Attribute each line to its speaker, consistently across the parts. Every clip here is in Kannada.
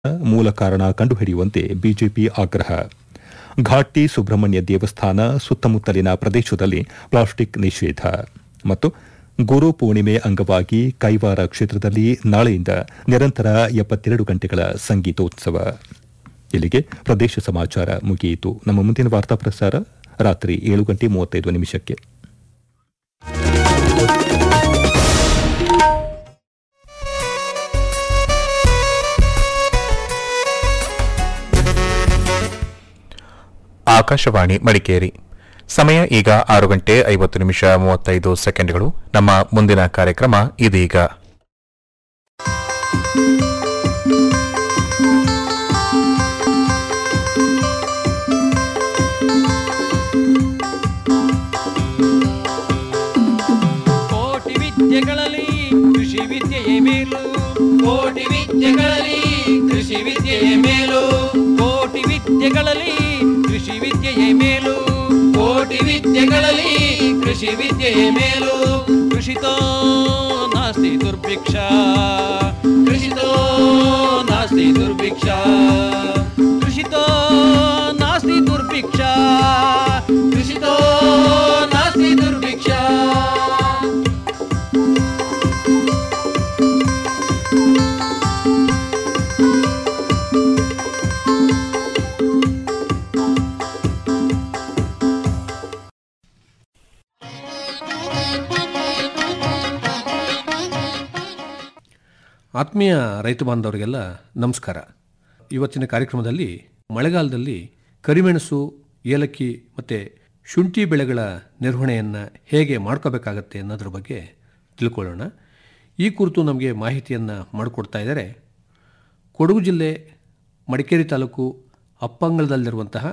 Speaker 1: ಮೂಲ ಕಾರಣ ಕಂಡುಹಿಡಿಯುವಂತೆ ಬಿಜೆಪಿ ಆಗ್ರಹ ಘಾಟಿ ಸುಬ್ರಹ್ಮಣ್ಯ ದೇವಸ್ಥಾನ ಸುತ್ತಮುತ್ತಲಿನ ಪ್ರದೇಶದಲ್ಲಿ ಪ್ಲಾಸ್ಟಿಕ್ ನಿಷೇಧ ಮತ್ತು ಗುರು ಪೂರ್ಣಿಮೆ ಅಂಗವಾಗಿ ಕೈವಾರ ಕ್ಷೇತ್ರದಲ್ಲಿ ನಾಳೆಯಿಂದ ನಿರಂತರ ಎಪ್ಪತ್ತೆರಡು ಗಂಟೆಗಳ ಸಂಗೀತೋತ್ಸವ ಇಲ್ಲಿಗೆ ಪ್ರದೇಶ ಸಮಾಚಾರ ಮುಗಿಯಿತು ನಮ್ಮ ಮುಂದಿನ ವಾರ್ತಾ ಪ್ರಸಾರ ರಾತ್ರಿ ಏಳು ಗಂಟೆ ಮೂವತ್ತೈದು ನಿಮಿಷಕ್ಕೆ
Speaker 2: ಆಕಾಶವಾಣಿ ಮಡಿಕೇರಿ ಸಮಯ ಈಗ ಆರು ಗಂಟೆ ಐವತ್ತು ನಿಮಿಷ ಮೂವತ್ತೈದು ಸೆಕೆಂಡ್ಗಳು ನಮ್ಮ ಮುಂದಿನ ಕಾರ್ಯಕ್ರಮ ಇದೀಗ
Speaker 3: ಕೋಟಿ ವಿದ್ಯೆಗಳಲ್ಲಿ ಕೃಷಿ ವಿದ್ಯೆಯೇ ಮೇಲು ಕೋಟಿ ವಿದ್ಯೆಗಳಲ್ಲಿ ಕೃಷಿ ವಿದ್ಯೆಯೇ ಮೇಲು ಕೋಟಿ ವಿದ್ಯೆಗಳಲ್ಲಿ ಕೃಷಿ ವಿದ್ಯೆಯೇ ಮೇಲು ಕೋಟಿ ವಿದ್ಯೆಗಳಲ್ಲಿ ಕೃಷಿ ವಿದ್ಯೆಯೇ ಮೇಲು ಕೃಷಿತೋ ನಾಸ್ತಿ ದುರ್ಭಿಕ್ಷ ಕೃಷಿತೋ ನಾಸ್ತಿ ದುರ್ಭಿಕ್ಷ ಕೃಷಿತೋ ನಾಸ್ತಿ ದುರ್ಭಿಕ್ಷ ಕೃಷಿತೋ ನಾಸ್ತಿ ದುರ್ಭಿಕ್ಷ
Speaker 4: ಆತ್ಮೀಯ ರೈತ ಬಾಂಧವರಿಗೆಲ್ಲ ನಮಸ್ಕಾರ ಇವತ್ತಿನ ಕಾರ್ಯಕ್ರಮದಲ್ಲಿ ಮಳೆಗಾಲದಲ್ಲಿ ಕರಿಮೆಣಸು ಏಲಕ್ಕಿ ಮತ್ತು ಶುಂಠಿ ಬೆಳೆಗಳ ನಿರ್ವಹಣೆಯನ್ನು ಹೇಗೆ ಮಾಡ್ಕೋಬೇಕಾಗತ್ತೆ ಅನ್ನೋದ್ರ ಬಗ್ಗೆ ತಿಳ್ಕೊಳ್ಳೋಣ ಈ ಕುರಿತು ನಮಗೆ ಮಾಹಿತಿಯನ್ನು ಮಾಡಿಕೊಡ್ತಾ ಇದ್ದಾರೆ ಕೊಡಗು ಜಿಲ್ಲೆ ಮಡಿಕೇರಿ ತಾಲೂಕು ಅಪ್ಪಂಗಲದಲ್ಲಿರುವಂತಹ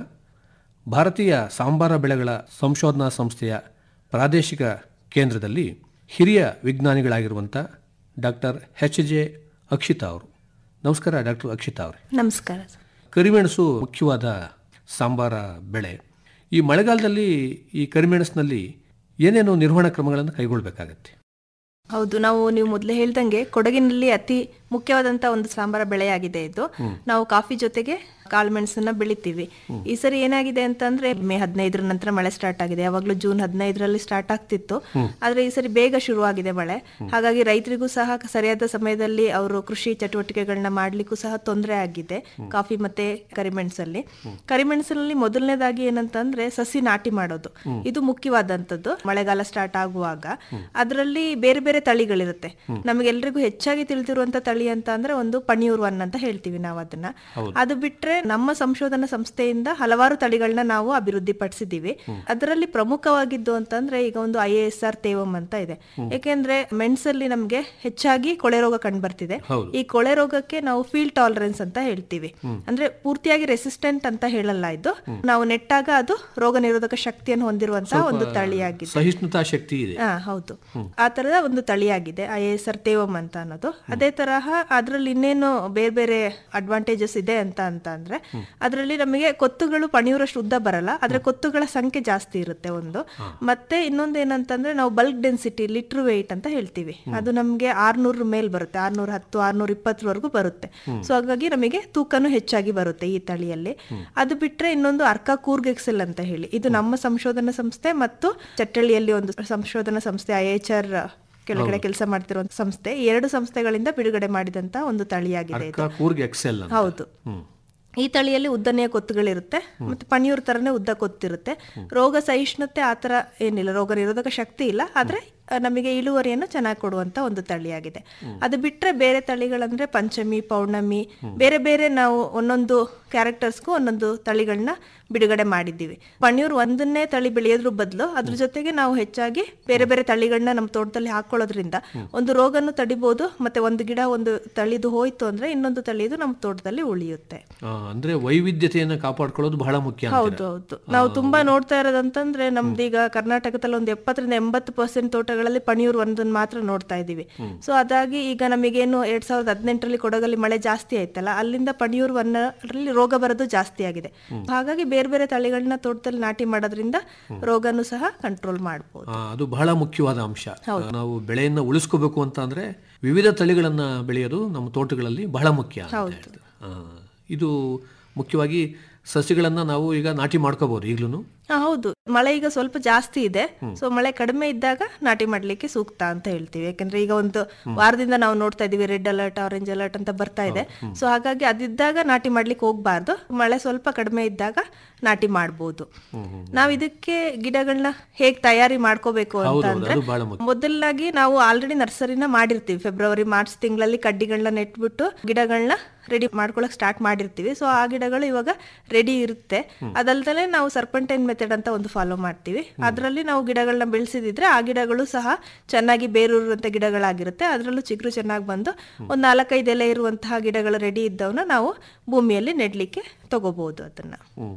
Speaker 4: ಭಾರತೀಯ ಸಾಂಬಾರ ಬೆಳೆಗಳ ಸಂಶೋಧನಾ ಸಂಸ್ಥೆಯ ಪ್ರಾದೇಶಿಕ ಕೇಂದ್ರದಲ್ಲಿ ಹಿರಿಯ ವಿಜ್ಞಾನಿಗಳಾಗಿರುವಂಥ ಡಾಕ್ಟರ್ ಎಚ್ ಜೆ ಅಕ್ಷಿತಾ ಅವರು ನಮಸ್ಕಾರ ಡಾಕ್ಟರ್ ಅಕ್ಷಿತಾ ಅವರೇ
Speaker 5: ನಮಸ್ಕಾರ ಸರ್.
Speaker 4: ಕರಿಮೆಣಸು ಮುಖ್ಯವಾದ ಸಾಂಬಾರ ಬೆಳೆ ಈ ಮಳೆಗಾಲದಲ್ಲಿ ಈ ಕರಿಮೆಣಸಿನಲ್ಲಿ ಏನೇನು ನಿರ್ವಹಣಾ ಕ್ರಮಗಳನ್ನು ಕೈಗೊಳ್ಳಬೇಕಾಗತ್ತೆ
Speaker 5: ಹೌದು ನಾವು ನೀವು ಮೊದಲೇ ಹೇಳ್ದಂಗೆ ಕೊಡಗಿನಲ್ಲಿ ಅತಿ ಮುಖ್ಯವಾದಂತ ಒಂದು ಸಾಂಬಾರ ಬೆಳೆಯಾಗಿದೆ ಇದು ನಾವು ಕಾಫಿ ಜೊತೆಗೆ ಕಾಳುಮೆಣಸನ್ನ ಬೆಳಿತೀವಿ ಈ ಸರಿ ಏನಾಗಿದೆ ಅಂತಂದ್ರೆ ಮೇ ಹದಿನೈದರ ನಂತರ ಮಳೆ ಸ್ಟಾರ್ಟ್ ಆಗಿದೆ ಯಾವಾಗ್ಲೂ ಜೂನ್ ಹದಿನೈದರಲ್ಲಿ ಸ್ಟಾರ್ಟ್ ಆಗ್ತಿತ್ತು ಆದ್ರೆ ಈ ಸರಿ ಬೇಗ ಶುರುವಾಗಿದೆ ಮಳೆ ಹಾಗಾಗಿ ರೈತರಿಗೂ ಸಹ ಸರಿಯಾದ ಸಮಯದಲ್ಲಿ ಅವರು ಕೃಷಿ ಚಟುವಟಿಕೆಗಳನ್ನ ಮಾಡ್ಲಿಕ್ಕೂ ಸಹ ತೊಂದರೆ ಆಗಿದೆ ಕಾಫಿ ಮತ್ತೆ ಕರಿಮೆಣಸಲ್ಲಿ ಕರಿಮೆಣಸಲ್ಲಿ ಮೊದಲನೇದಾಗಿ ಏನಂತಂದ್ರೆ ಸಸಿ ನಾಟಿ ಮಾಡೋದು ಇದು ಮುಖ್ಯವಾದಂತದ್ದು ಮಳೆಗಾಲ ಸ್ಟಾರ್ಟ್ ಆಗುವಾಗ ಅದರಲ್ಲಿ ಬೇರೆ ಬೇರೆ ತಳಿಗಳಿರುತ್ತೆ ನಮಗೆಲ್ರಿಗೂ ಹೆಚ್ಚಾಗಿ ತಿಳಿದಿರುವಂತ ತಳಿ ಅಂತ ಅಂದ್ರೆ ಒಂದು ಪಣಿಯೂರ್ ಒನ್ ಅಂತ ಹೇಳ್ತೀವಿ ನಾವು ಅದನ್ನ ಅದು ಬಿಟ್ರೆ ನಮ್ಮ ಸಂಶೋಧನಾ ಸಂಸ್ಥೆಯಿಂದ ಹಲವಾರು ತಳಿಗಳನ್ನ ನಾವು ಅಭಿವೃದ್ಧಿ ಪಡಿಸಿದೀವಿ ಅದರಲ್ಲಿ ಪ್ರಮುಖವಾಗಿದ್ದು ಅಂತಂದ್ರೆ ಈಗ ಒಂದು ಐ ಎಸ್ ಆರ್ ತೇವಂ ಅಂತ ಇದೆ ಯಾಕೆಂದ್ರೆ ಮೆಣಸಲ್ಲಿ ನಮ್ಗೆ ಹೆಚ್ಚಾಗಿ ಕೊಳೆ ರೋಗ ಕಂಡು ಬರ್ತಿದೆ ಈ ಕೊಳೆ ರೋಗಕ್ಕೆ ನಾವು ಫೀಲ್ಡ್ ಟಾಲರೆನ್ಸ್ ಅಂತ ಹೇಳ್ತೀವಿ ಅಂದ್ರೆ ಪೂರ್ತಿಯಾಗಿ ರೆಸಿಸ್ಟೆಂಟ್ ಅಂತ ಹೇಳಲ್ಲ ಇದು ನಾವು ನೆಟ್ಟಾಗ ಅದು ರೋಗ ನಿರೋಧಕ ಶಕ್ತಿಯನ್ನು ಹೊಂದಿರುವಂತಹ ಒಂದು ತಳಿಯಾಗಿದೆ
Speaker 4: ಸಹಿಷ್ಣುತಾ ಶಕ್ತಿ ಇದೆ
Speaker 5: ಹಾ ಹೌದು ಆ ತರದ ಒಂದು ತಳಿಯಾಗಿದೆ ಐ ಎಸ್ ಆರ್ ತೇವಂ ಅಂತ ಅನ್ನೋದು ಅದೇ ತರಹ ಅದ್ರಲ್ಲಿ ಇನ್ನೇನು ಬೇರೆ ಬೇರೆ ಅಡ್ವಾಂಟೇಜಸ್ ಇದೆ ಅಂತ ಅಂತ ಅಂದ್ರೆ ಅದರಲ್ಲಿ ನಮಗೆ ಕೊತ್ತುಗಳು ಪಣಿಯೂರಷ್ಟು ಉದ್ದ ಬರಲ್ಲ ಆದ್ರೆ ಕೊತ್ತುಗಳ ಸಂಖ್ಯೆ ಜಾಸ್ತಿ ಇರುತ್ತೆ ಒಂದು ಮತ್ತೆ ಇನ್ನೊಂದು ಏನಂತಂದ್ರೆ ನಾವು ಬಲ್ಕ್ ಡೆನ್ಸಿಟಿ ಲಿಟ್ರ್ ವೆಯ್ಟ್ ಅಂತ ಹೇಳ್ತೀವಿ ಅದು ನಮಗೆ ಆರ್ನೂರ ಮೇಲ್ ಬರುತ್ತೆ ಆರ್ನೂರ ಹತ್ತು ಆರ್ನೂರ ಇಪ್ಪತ್ತರವರೆಗೂ ಬರುತ್ತೆ ಸೊ ಹಾಗಾಗಿ ನಮಗೆ ತೂಕನೂ ಹೆಚ್ಚಾಗಿ ಬರುತ್ತೆ ಈ ತಳಿಯಲ್ಲಿ ಅದು ಬಿಟ್ರೆ ಇನ್ನೊಂದು ಅರ್ಕಾ ಕೂರ್ಗ್ ಎಕ್ಸೆಲ್ ಅಂತ ಹೇಳಿ ಇದು ನಮ್ಮ ಸಂಶೋಧನಾ ಸಂಸ್ಥೆ ಮತ್ತು ಚಟ್ಟಳ್ಳಿಯಲ್ಲಿ ಒಂದು ಸಂಶೋಧನಾ ಸಂಸ್ಥೆ ಐ ಎಚ್ ಆರ್ ಕೆಳಗಡೆ ಕೆಲಸ ಮಾಡ್ತಿರುವಂತ ಸಂಸ್ಥೆ ಈ ಎರಡು ಸಂಸ್ಥೆಗಳಿಂದ ಬಿಡುಗಡೆ ಮಾಡಿದಂತ ಒಂದು ತಳಿಯಾಗಿದೆ ಇದು
Speaker 4: ಅರ್ಕ ಕೂರ್ಗ್ ಎಕ್ಸೆಲ್ ಅಂತ
Speaker 5: ಹೌದು ಈ ತಳಿಯಲ್ಲಿ ಉದ್ದನೆಯ ಕೊತ್ತುಗಳಿರುತ್ತೆ ಮತ್ತೆ ಪನಿಯೂರ್ ತರನೇ ಉದ್ದ ಕೊತ್ತಿರುತ್ತೆ ರೋಗ ಸಹಿಷ್ಣುತೆ ಆತರ ಏನಿಲ್ಲ ರೋಗ ನಿರೋಧಕ ಶಕ್ತಿ ಇಲ್ಲ ಆದ್ರೆ ಆ, ನಮಗೆ ಇಳುವರಿಯನ್ನು ಚೆನ್ನಾಗಿ ಕೊಡುವಂತ ಒಂದು ತಳಿಯಾಗಿದೆ ಅದು ಬಿಟ್ರೆ ಬೇರೆ ತಳಿಗಳಂದ್ರೆ ಪಂಚಮಿ ಪೌರ್ಣಮಿ ಬೇರೆ ಬೇರೆ ನಾವು ಒಂದೊಂದು ಕ್ಯಾರೆಕ್ಟರ್ಸ್ಗೂ ಒಂದೊಂದು ತಳಿಗಳನ್ನ ಬಿಡುಗಡೆ ಮಾಡಿದ್ದೀವಿ ಪಣಿಯೂರ್ ಒಂದನ್ನೇ ತಳಿ ಬೆಳೆಯೋದ್ರ ಬದಲು ಅದ್ರ ಜೊತೆಗೆ ನಾವು ಹೆಚ್ಚಾಗಿ ಬೇರೆ ಬೇರೆ ತಳಿಗಳನ್ನ ನಮ್ಮ ತೋಟದಲ್ಲಿ ಹಾಕೊಳ್ಳೋದ್ರಿಂದ ಒಂದು ರೋಗನು ತಡಿಬಹುದು ಮತ್ತೆ ಒಂದು ಗಿಡ ಒಂದು ತಳಿದು ಹೋಯ್ತು ಅಂದ್ರೆ ಇನ್ನೊಂದು ತಳಿದು ನಮ್ಮ ತೋಟದಲ್ಲಿ ಉಳಿಯುತ್ತೆ
Speaker 4: ಆ, ಅಂದ್ರೆ ವೈವಿಧ್ಯತೆಯನ್ನು ಕಾಪಾಡ್ಕೊಳ್ಳೋದು ಬಹಳ ಮುಖ್ಯ ಅಂತೀರ.
Speaker 5: ಹೌದು ಹೌದು ನಾವು ತುಂಬಾ ನೋಡ್ತಾ ಇರೋದಂತಂದ್ರೆ ನಮ್ದೀಗ ಕರ್ನಾಟಕದಲ್ಲಿ ಒಂದು ಎಪ್ಪತ್ತರಿಂದ ಎಂಬತ್ತು ಪರ್ಸೆಂಟ್ ತೋಟಗಳಲ್ಲಿ ಪಣಿಯೂರ್ ಒಂದನ್ನು ಮಾತ್ರ ನೋಡ್ತಾ ಇದೀವಿ ಸೊ ಅದಾಗಿ ಈಗ ನಮಗೇನು ಎರಡ್ ಸಾವಿರದ ಹದಿನೆಂಟರಲ್ಲಿ ಕೊಡಗಲ್ಲಿ ಮಳೆ ಜಾಸ್ತಿ ಆಯ್ತಲ್ಲ ಅಲ್ಲಿಂದ ಪಣಿಯೂರ್ ಒನ್ನಲ್ಲಿ ರೋಗ ಬರೋದು ಜಾಸ್ತಿ ಆಗಿದೆ ಹಾಗಾಗಿ ಬೇರೆ ಬೇರೆ ತಳಿಗಳನ್ನ ತೋಟದಲ್ಲಿ ನಾಟಿ ಮಾಡೋದ್ರಿಂದ ರೋಗನು ಸಹ ಕಂಟ್ರೋಲ್ ಮಾಡಬಹುದು
Speaker 4: ಆ, ಅದು ಬಹಳ ಮುಖ್ಯವಾದ ಅಂಶ ನಾವು ಬೆಳೆಯನ್ನ ಉಳಿಸ್ಕೋಬೇಕು ಅಂತ ಅಂದ್ರೆ ವಿವಿಧ ತಳಿಗಳನ್ನ ಬೆಳೆಯೋದು ನಮ್ಮ ತೋಟಗಳಲ್ಲಿ ಬಹಳ ಮುಖ್ಯ ಅಂತ ಹೇಳ್ತಾರೆ. ಆ, ಇದು ಮುಖ್ಯವಾಗಿ ಸಸಿಗಳನ್ನು ನಾವು ಈಗ ನಾಟಿ ಮಾಡ್ಕೋಬಹುದು ಈಗಲೂ
Speaker 5: ಆ, ಹೌದು ಮಳೆ ಈಗ ಸ್ವಲ್ಪ ಜಾಸ್ತಿ ಇದೆ ಸೊ ಮಳೆ ಕಡಿಮೆ ಇದ್ದಾಗ ನಾಟಿ ಮಾಡ್ಲಿಕ್ಕೆ ಸೂಕ್ತ ಅಂತ ಹೇಳ್ತೀವಿ ಯಾಕಂದ್ರೆ ಈಗ ಒಂದು ವಾರದಿಂದ ನಾವು ನೋಡ್ತಾ ಇದೀವಿ ರೆಡ್ ಅಲರ್ಟ್ ಆರೆಂಜ್ ಅಲರ್ಟ್ ಅಂತ ಬರ್ತಾ ಇದೆ ಸೊ ಹಾಗಾಗಿ ಅದಿದ್ದಾಗ ನಾಟಿ ಮಾಡ್ಲಿಕ್ಕೆ ಹೋಗ್ಬಾರ್ದು ಮಳೆ ಸ್ವಲ್ಪ ಕಡಿಮೆ ಇದ್ದಾಗ ನಾಟಿ ಮಾಡ್ಬೋದು ನಾವ್ ಇದಕ್ಕೆ ಗಿಡಗಳನ್ನ ಹೇಗ್ ತಯಾರಿ ಮಾಡ್ಕೋಬೇಕು ಅಂತ ಅಂದ್ರೆ
Speaker 4: ಅದು ಬಹಳ ಮುಖ್ಯ.
Speaker 5: ಮೊದಲಾಗಿ ನಾವು ಆಲ್ರೆಡಿ ನರ್ಸರಿನ ಮಾಡಿರ್ತೀವಿ ಫೆಬ್ರವರಿ ಮಾರ್ಚ್ ತಿಂಗಳಲ್ಲಿ ಕಡ್ಡಿಗಳನ್ನ ನೆಟ್ಬಿಟ್ಟು ಗಿಡಗಳನ್ನ ರೆಡಿ ಮಾಡ್ಕೊಳಕ್ ಸ್ಟಾರ್ಟ್ ಮಾಡಿರ್ತೀವಿ ಸೊ ಆ ಗಿಡಗಳು ಇವಾಗ ರೆಡಿ ಇರುತ್ತೆ ಅದಲ್ದಲೆ ನಾವು ಸರ್ಪಂಟೈನ್ ಮೆಥಡ್ ಅಂತ ಒಂದು ಫಾಲೋ ಮಾಡ್ತೀವಿ ಅದರಲ್ಲಿ ನಾವು ಗಿಡಗಳನ್ನ ಬೆಳೆಸಿದಿದ್ರೆ ಆ ಗಿಡಗಳು ಸಹ ಚೆನ್ನಾಗಿ ಬೇರೂರುವಂತ ಗಿಡಗಳಾಗಿರುತ್ತೆ ಅದರಲ್ಲೂ ಚಿಗುರು ಚೆನ್ನಾಗಿ ಬಂದು ಒಂದು ನಾಲ್ಕೈದು ಎಲೆ ಇರುವಂತಹ ಗಿಡಗಳು ರೆಡಿ ಇದ್ದವನ್ನ ನಾವು ಭೂಮಿಯಲ್ಲಿ ನೆಡ್ಲಿಕ್ಕೆ ತಗೋಬಹುದು ಅದನ್ನ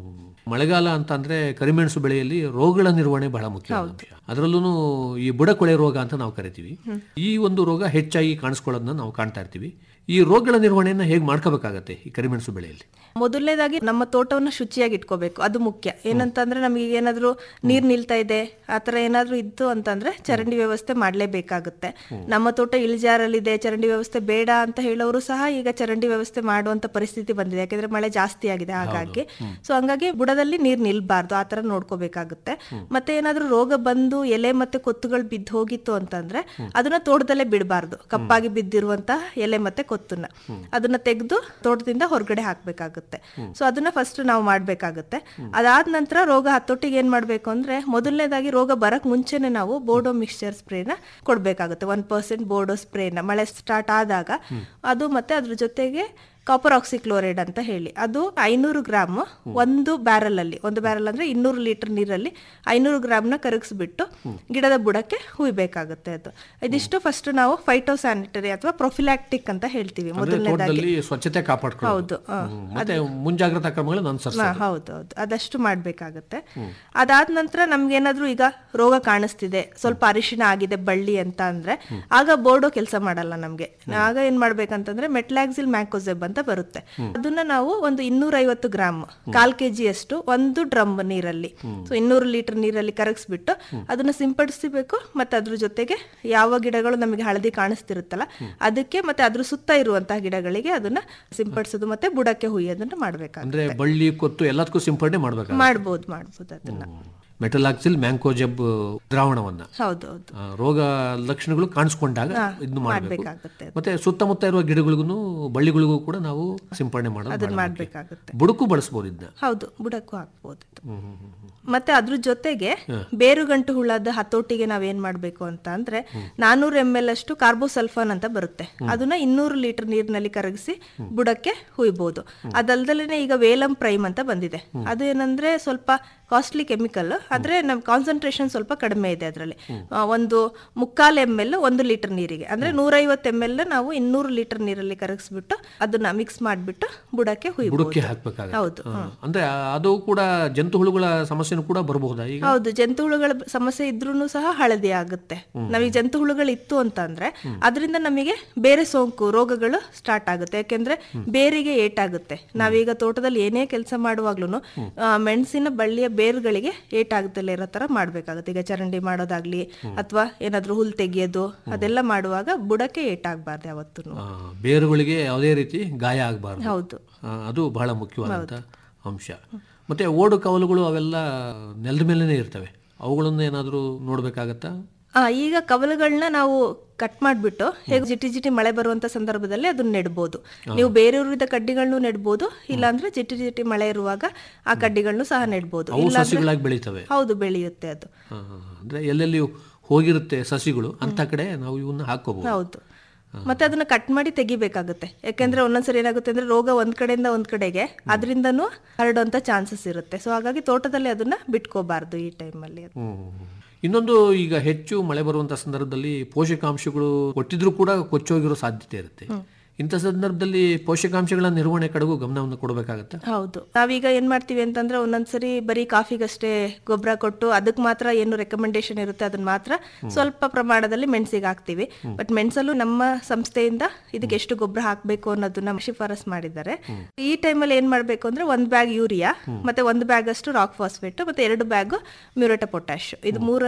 Speaker 4: ಮಳೆಗಾಲ ಅಂತ ಅಂದ್ರೆ ಕರಿಮೆಣಸು ಬೆಳೆಯಲ್ಲಿ ರೋಗಗಳ ನಿರ್ವಹಣೆ ಬಹಳ ಮುಖ್ಯ ಅದರಲ್ಲೂ ಈ ಬುಡಕೊಳೆ ರೋಗ ಅಂತ ನಾವು ಕರಿತೀವಿ ಈ ಒಂದು ರೋಗ ಹೆಚ್ಚಾಗಿ ಕಾಣಿಸ್ಕೊಳ್ಳೋದನ್ನ ನಾವು ಕಾಣ್ತಾ ಇರ್ತೀವಿ ಈ ರೋಗಗಳ ನಿರ್ವಹಣೆಯನ್ನ ಹೇಗೆ ಮಾಡ್ಕೋಬೇಕಾಗತ್ತೆ ಈ ಕರಿಮೆಣಸು ಬೆಳೆಯಲ್ಲಿ
Speaker 5: ಮೊದಲನೇದಾಗಿ ನಮ್ಮ ತೋಟವನ್ನ ಶುಚಿಯಾಗಿ ಇಟ್ಕೋಬೇಕು ಅದು ಮುಖ್ಯ ಏನಂತಂದ್ರೆ ನಮಗೆ ಏನಾದ್ರೂ ನೀರ್ ನಿಲ್ತಾ ಇದೆ ಆತರ ಏನಾದ್ರೂ ಇತ್ತು ಅಂತಂದ್ರೆ ಚರಂಡಿ ವ್ಯವಸ್ಥೆ ಮಾಡ್ಲೇಬೇಕಾಗುತ್ತೆ ನಮ್ಮ ತೋಟ ಇಳಿಜಾರಲ್ಲಿದೆ ಚರಂಡಿ ವ್ಯವಸ್ಥೆ ಬೇಡ ಅಂತ ಹೇಳೋರು ಸಹ ಈಗ ಚರಂಡಿ ವ್ಯವಸ್ಥೆ ಮಾಡುವಂತ ಪರಿಸ್ಥಿತಿ ಬಂದಿದೆ ಯಾಕಂದ್ರೆ ಮಳೆ ಜಾಸ್ತಿ ಆಗಿದೆ ಹಾಗಾಗಿ ಸೊ ಹಂಗಾಗಿ ಬುಡದಲ್ಲಿ ನೀರ್ ನಿಲ್ಬಾರ್ದು ಆತರ ನೋಡ್ಕೋಬೇಕಾಗುತ್ತೆ ಮತ್ತೆ ಏನಾದ್ರೂ ರೋಗ ಬಂದು ಎಲೆ ಮತ್ತೆ ಕೊತ್ತುಗಳು ಬಿದ್ದು ಹೋಗಿತ್ತು ಅಂತಂದ್ರೆ ಅದನ್ನ ತೋಟದಲ್ಲೇ ಬಿಡಬಾರ್ದು ಕಪ್ಪಾಗಿ ಬಿದ್ದಿರುವಂತಹ ಎಲೆ ಮತ್ತೆ ಕೊತ್ತನ್ನ ಅದನ್ನ ತೆಗೆದು ತೋಟದಿಂದ ಹೊರಗಡೆ ಹಾಕ್ಬೇಕಾಗುತ್ತೆ ಸೊ ಅದನ್ನ ಫಸ್ಟ್ ನಾವು ಮಾಡ್ಬೇಕಾಗುತ್ತೆ ಅದಾದ ನಂತರ ರೋಗ ಹತ್ತೊಟ್ಟಿಗೆ ಏನ್ ಮಾಡ್ಬೇಕು ಅಂದ್ರೆ ಮೊದಲನೇದಾಗಿ ರೋಗ ಬರಕ್ ಮುಂಚೆನೆ ನಾವು ಬೋರ್ಡೋ ಮಿಕ್ಸ್ಚರ್ ಸ್ಪ್ರೇನ ಕೊಡ್ಬೇಕಾಗುತ್ತೆ ಒನ್ ಪರ್ಸೆಂಟ್ ಬೋರ್ಡೋ ಸ್ಪ್ರೇನ ಮಳೆ ಸ್ಟಾರ್ಟ್ ಆದಾಗ ಅದು ಮತ್ತೆ ಅದ್ರ ಜೊತೆಗೆ ಕಾಪರ್ ಆಕ್ಸಿಕ್ಲೋರೈಡ್ ಅಂತ ಹೇಳಿ ಅದು ಐನೂರು ಗ್ರಾಮ್ ಒಂದು ಬ್ಯಾರಲ್ ಅಲ್ಲಿ ಒಂದು ಬ್ಯಾರಲ್ ಅಂದ್ರೆ ಇನ್ನೂರು ಲೀಟರ್ ನೀರಲ್ಲಿ ಐನೂರು ಗ್ರಾಮ್ನ ಕರಗಿಸ್ಬಿಟ್ಟು ಗಿಡದ ಬುಡಕ್ಕೆ ಹುಯ್ಬೇಕಾಗುತ್ತೆ ಅದು ಇದಿಷ್ಟು ಫಸ್ಟ್ ನಾವು ಫೈಟೋ ಸ್ಯಾನಿಟರಿ ಅಥವಾ ಪ್ರೊಫಿಲಾಕ್ಟಿಕ್ ಅಂತ ಹೇಳ್ತೀವಿ
Speaker 4: ಅಂದ್ರೆ
Speaker 5: ಮೊದಲನೇದಾಗಿ
Speaker 4: ತೋಟದಲ್ಲಿ ಸ್ವಚ್ಛತೆ ಕಾಪಾಡ್ಕೊಳ್ಳೋದು
Speaker 5: ಹೌದು, ಆ,
Speaker 4: ಹ್ಮ್. ಮತ್ತೆ ಮುಂಜಾಗ್ರತಾ ಕ್ರಮಗಳನ್ನು ಅನುಸರಿಸ
Speaker 5: ಹಾ, ಹೌದು ಹೌದು ಅದಷ್ಟು ಮಾಡ್ಬೇಕಾಗತ್ತೆ ಅದಾದ ನಂತರ ನಮ್ಗೆ ಏನಾದ್ರೂ ಈಗ ರೋಗ ಕಾಣಿಸ್ತಿದೆ ಸ್ವಲ್ಪ ಅರಿಶಿನ ಆಗಿದೆ ಬಳ್ಳಿ ಅಂತ ಅಂದ್ರೆ ಆಗ ಬೋರ್ಡೋ ಕೆಲಸ ಮಾಡಲ್ಲ ನಮ್ಗೆ ಆಗ ಏನ್ ಮಾಡ್ಬೇಕಂತಂದ್ರೆ ಮೆಟ್ಲಾಕ್ಸಿಲ್ ಮ್ಯಾಕೋಸೆಬ್ ಅಂತ ಬರುತ್ತೆ ಅದನ್ನ ನಾವು ಒಂದು ಇನ್ನೂರ ಐವತ್ತು ಗ್ರಾಮ್ ಕಾಲ್ ಕೆಜಿ ಅಷ್ಟು ಒಂದು ಡ್ರಮ್ ನೀರಲ್ಲಿ ಸೊ ಇನ್ನೂರು ಲೀಟರ್ ನೀರಲ್ಲಿ ಕರಗಿಸ್ಬಿಟ್ಟು ಅದನ್ನ ಸಿಂಪಡಿಸಬೇಕು ಮತ್ತೆ ಅದ್ರ ಜೊತೆಗೆ ಯಾವ ಗಿಡಗಳು ನಮಗೆ ಹಳದಿ ಕಾಣಿಸ್ತಿರುತ್ತಲ್ಲ ಅದಕ್ಕೆ ಮತ್ತೆ ಅದ್ರ ಸುತ್ತ ಇರುವಂತಹ ಗಿಡಗಳಿಗೆ ಅದನ್ನ ಸಿಂಪಡಿಸೋದು ಮತ್ತೆ ಬುಡಕ್ಕೆ ಹುಯ್ಯೋದನ್ನ ಮಾಡ್ಬೇಕಾಗುತ್ತೆ
Speaker 4: ಅಂದ್ರೆ ಬಳ್ಳಿ ಕೊತ್ತು ಎಲ್ಲದಕ್ಕೂ ಸಿಂಪಡಣೆ ಮಾಡ್ಬೇಕು
Speaker 5: ಮಾಡ್ಬೋದು ಮಾಡ್ಬೋದು ಅದನ್ನ
Speaker 4: ಮೆಟಲಾಕ್ಸಿಲ್ ಮ್ಯಾಂಕೋಜೆಬ್ ದ್ರಾವಣವನ್ನ
Speaker 5: ಹೌದು ಹೌದು
Speaker 4: ಆ, ರೋಗ ಲಕ್ಷಣಗಳು ಕಾಣಿಸ್ಕೊಂಡಾಗ ಇದನ್ನು ಮಾಡಬೇಕು
Speaker 5: ಮಾಡ್ಬೇಕಾಗುತ್ತೆ
Speaker 4: ಮತ್ತೆ ಸುತ್ತಮುತ್ತ ಇರುವ ಗಿಡಗಳಿಗೂ ಬಳ್ಳಿಗಳಿಗೂ ಕೂಡ ನಾವು ಸಿಂಪಡಣೆ ಮಾಡೋದು
Speaker 5: ಅದನ್ನ
Speaker 4: ಬಹಳ ಮುಖ್ಯ.
Speaker 5: ಮಾಡ್ಬೇಕಾಗುತ್ತೆ
Speaker 4: ಬುಡಕ್ಕೂ ಬಳಸ್ಬೋದು ಇದನ್ನ
Speaker 5: ಹೌದು ಬುಡಕ್ಕೂ ಹಾಕ್ಬೋದು ಇದು. ಮತ್ತೆ ಅದ್ರ ಜೊತೆಗೆ ಬೇರುಗಂಟು ಹುಳದ ಹತೋಟಿಗೆ ನಾವೇನ್ ಮಾಡ್ಬೇಕು ಅಂತ ಅಂದ್ರೆ ನಾನೂರು ಎಂ ಎಲ್ ಅಷ್ಟು ಕಾರ್ಬೋಸಲ್ಫಾನ್ ಅಂತ ಬರುತ್ತೆ ಅದನ್ನ ಇನ್ನೂರು ಲೀಟರ್ ನೀರಿನಲ್ಲಿ ಕರಗಿಸಿ ಬುಡಕ್ಕೆ ಹುಯ್ಬೋದು ಅದಲ್ದಲೇನೆ ಈಗ ವೇಲಂ ಪ್ರೈಮ್ ಅಂತ ಬಂದಿದೆ ಅದು ಏನಂದ್ರೆ ಸ್ವಲ್ಪ ಕಾಸ್ಟ್ಲಿ ಕೆಮಿಕಲ್ ಆದ್ರೆ ನಮ್ ಕಾನ್ಸಂಟ್ರೇಷನ್ ಸ್ವಲ್ಪ ಕಡಿಮೆ ಇದೆ ಅದರಲ್ಲಿ ಒಂದು ಮುಕ್ಕಾಲ್ ಎಂ ಎಲ್ ಒಂದು ಲೀಟರ್ ನೀರಿಗೆ ಅಂದ್ರೆ ನೂರೈವತ್ತು ಎಂ ಎಲ್ ನಾವು ಇನ್ನೂರು ಲೀಟರ್ ನೀರಲ್ಲಿ ಕರಗಿಸ್ಬಿಟ್ಟು ಅದನ್ನ ಮಿಕ್ಸ್ ಮಾಡ್ಬಿಟ್ಟು ಬುಡಕ್ಕೆ ಹುಯ್ಬೋದು
Speaker 4: ಬುಡಕ್ಕೆ ಹಾಕ್ಬೇಕಾಗುತ್ತೆ
Speaker 5: ಹೌದು
Speaker 4: ಆ, ಅಂದ್ರೆ ಅದು ಕೂಡ ಜಂತು ಹುಳುಗಳ ಸಮಸ್ಯೆನೂ ಕೂಡ ಬರಬಹುದಾ ಈಗ
Speaker 5: ಹೌದು ಜಂತು ಹುಳುಗಳ ಸಮಸ್ಯೆ ಇದ್ರೂ ಸಹ ಹಳದಿ ಆಗುತ್ತೆ ನಮಗೆ ಜಂತು ಹುಳುಗಳು ಇತ್ತು ಅಂತ ಅಂದ್ರೆ ಅದರಿಂದ ನಮಗೆ ಬೇರೆ ಸೋಂಕು ರೋಗಗಳು ಸ್ಟಾರ್ಟ್ ಆಗುತ್ತೆ ಯಾಕೆಂದ್ರೆ ಬೇರಿಗೆ ಏಟಾಗುತ್ತೆ ನಾವೀಗ ತೋಟದಲ್ಲಿ ಏನೇ ಕೆಲಸ ಮಾಡುವಾಗ್ಲೂ ಮೆಣಸಿನ ಬಳ್ಳಿಯ ಬೇರುಗಳಿಗೆ ಏಟಾಗದಲ್ಲ ಇರೋ ತರ ಮಾಡ್ಬೇಕಾಗುತ್ತೆ ಈಗ ಚರಂಡಿ ಮಾಡೋದಾಗ್ಲಿ ಅಥವಾ ಏನಾದ್ರೂ ಹುಲ್ ತೆಗಿಯೋದು ಅದೆಲ್ಲ ಮಾಡುವಾಗ ಬುಡಕ್ಕೆ ಏಟಾಗಬಾರ್ದು ಯಾವತ್ತೂ
Speaker 4: ಆ, ಬೇರುಗಳಿಗೆ ಯಾವುದೇ ರೀತಿ ಗಾಯ ಆಗಬಾರ್ದು
Speaker 5: ಹೌದು
Speaker 4: ಅದು ಬಹಳ ಮುಖ್ಯವಾದಂಥ ಅಂಶ ಮತ್ತೆ ಓಡು ಕವಲುಗಳು ಅವೆಲ್ಲ ನೆಲದ ಮೇಲೇನೆ ಇರ್ತವೆ ಅವುಗಳನ್ನು ಏನಾದರೂ ನೋಡ್ಬೇಕಾಗತ್ತಾ
Speaker 5: ಆ ಈಗ ಕವಲುಗಳನ್ನ ನಾವು ಕಟ್ ಮಾಡ್ಬಿಟ್ಟು ಹೇಗೆ ಜಿಟಿ ಜಿಟಿ ಮಳೆ ಬರುವಂತ ಸಂದರ್ಭದಲ್ಲಿ ಅದನ್ನ ನೆಡ್ಬೋದು ನೀವು ಬೇರೆಯವರಿದ್ದ ಕಡ್ಡಿಗಳನ್ನು ನೆಡ್ಬೋದು ಇಲ್ಲಾಂದ್ರೆ ಜಿಟಿ ಜಿಟಿ ಮಳೆ ಇರುವಾಗ ಆ ಕಡ್ಡಿಗಳನ್ನು ಸಹ ನೆಡ್ಬೋದು
Speaker 4: ಅವು
Speaker 5: ಇಲ್ಲಾಂದ್ರೆ
Speaker 4: ಸಸಿಗಳಾಗಿ ಬೆಳೀತವೆ
Speaker 5: ಹೌದು ಬೆಳೆಯುತ್ತೆ ಅದು
Speaker 4: ಆ, ಅಂದ್ರೆ ಎಲ್ಲೆಲ್ಲಿ ಹೋಗಿರುತ್ತೆ ಸಸಿಗಳು ಅಂತ ಕಡೆ ನಾವು ಇವನ್ನ ಹಾಕೋಬಹುದು
Speaker 5: ಹೌದು ಮತ್ತೆ ಅದನ್ನ ಕಟ್ ಮಾಡಿ ತೆಗಿಬೇಕಾಗುತ್ತೆ ಯಾಕೆಂದ್ರೆ ಒಂದೊಂದ್ಸರಿ ಏನಾಗುತ್ತೆ ಅಂದ್ರೆ ರೋಗ ಒಂದ್ ಕಡೆಯಿಂದ ಒಂದ್ ಕಡೆಗೆ ಅದರಿಂದನೂ ಹರಡುವಂತ ಚಾನ್ಸಸ್ ಇರುತ್ತೆ ಸೊ ಹಾಗಾಗಿ ತೋಟದಲ್ಲಿ ಅದನ್ನ ಬಿಟ್ಕೋಬಾರ್ದು ಈ ಟೈಮಲ್ಲಿ
Speaker 4: ಇನ್ನೊಂದು ಈಗ ಹೆಚ್ಚು ಮಳೆ ಬರುವಂತ ಸಂದರ್ಭದಲ್ಲಿ ಪೋಷಕಾಂಶಗಳು ಕೊಟ್ಟಿದ್ರು ಕೂಡ ಕೊಚ್ಚೋಗಿರೋ ಸಾಧ್ಯತೆ ಇರುತ್ತೆ ಇಂಥ ಸಂದರ್ಭದಲ್ಲಿ ಪೋಷಕಾಂಶಗಳ ನಿರ್ವಹಣೆ ಕಡೆಗೂ ಗಮನವನ್ನು ಕೊಡಬೇಕಾಗತ್ತೆ
Speaker 5: ಹೌದು ನಾವೀಗ ಏನ್ ಮಾಡ್ತೀವಿ ಅಂತಂದ್ರೆ ಒಂದೊಂದ್ಸರಿ ಬರೀ ಕಾಫಿಗಷ್ಟೇ ಗೊಬ್ಬರ ಕೊಟ್ಟು ಅದಕ್ಕೆ ಮಾತ್ರ ಏನು ರೆಕಮೆಂಡೇಶನ್ ಇರುತ್ತೆ ಅದನ್ನ ಮಾತ್ರ ಸ್ವಲ್ಪ ಪ್ರಮಾಣದಲ್ಲಿ ಮೆಣಸಿಗೆ ಹಾಕ್ತಿವಿ ಬಟ್ ಮೆಣಸಲ್ಲೂ ನಮ್ಮ ಸಂಸ್ಥೆಯಿಂದ ಇದಕ್ಕೆ ಎಷ್ಟು ಗೊಬ್ಬರ ಹಾಕ್ಬೇಕು ಅನ್ನೋದನ್ನ ಶಿಫಾರಸ್ ಮಾಡಿದ್ದಾರೆ ಈ ಟೈಮಲ್ಲಿ ಏನ್ ಮಾಡ್ಬೇಕು ಅಂದ್ರೆ ಒಂದ್ ಬ್ಯಾಗ್ ಯೂರಿಯಾ ಮತ್ತೆ ಒಂದು ಬ್ಯಾಗ್ ಅಷ್ಟು ರಾಕ್ ಫಾಸ್ಫೇಟ್ ಮತ್ತೆ ಎರಡು ಬ್ಯಾಗ್ ಮ್ಯೂರೇಟ ಪೊಟ್ಯಾಶ್ ಇದು ಮೂರನ್ನು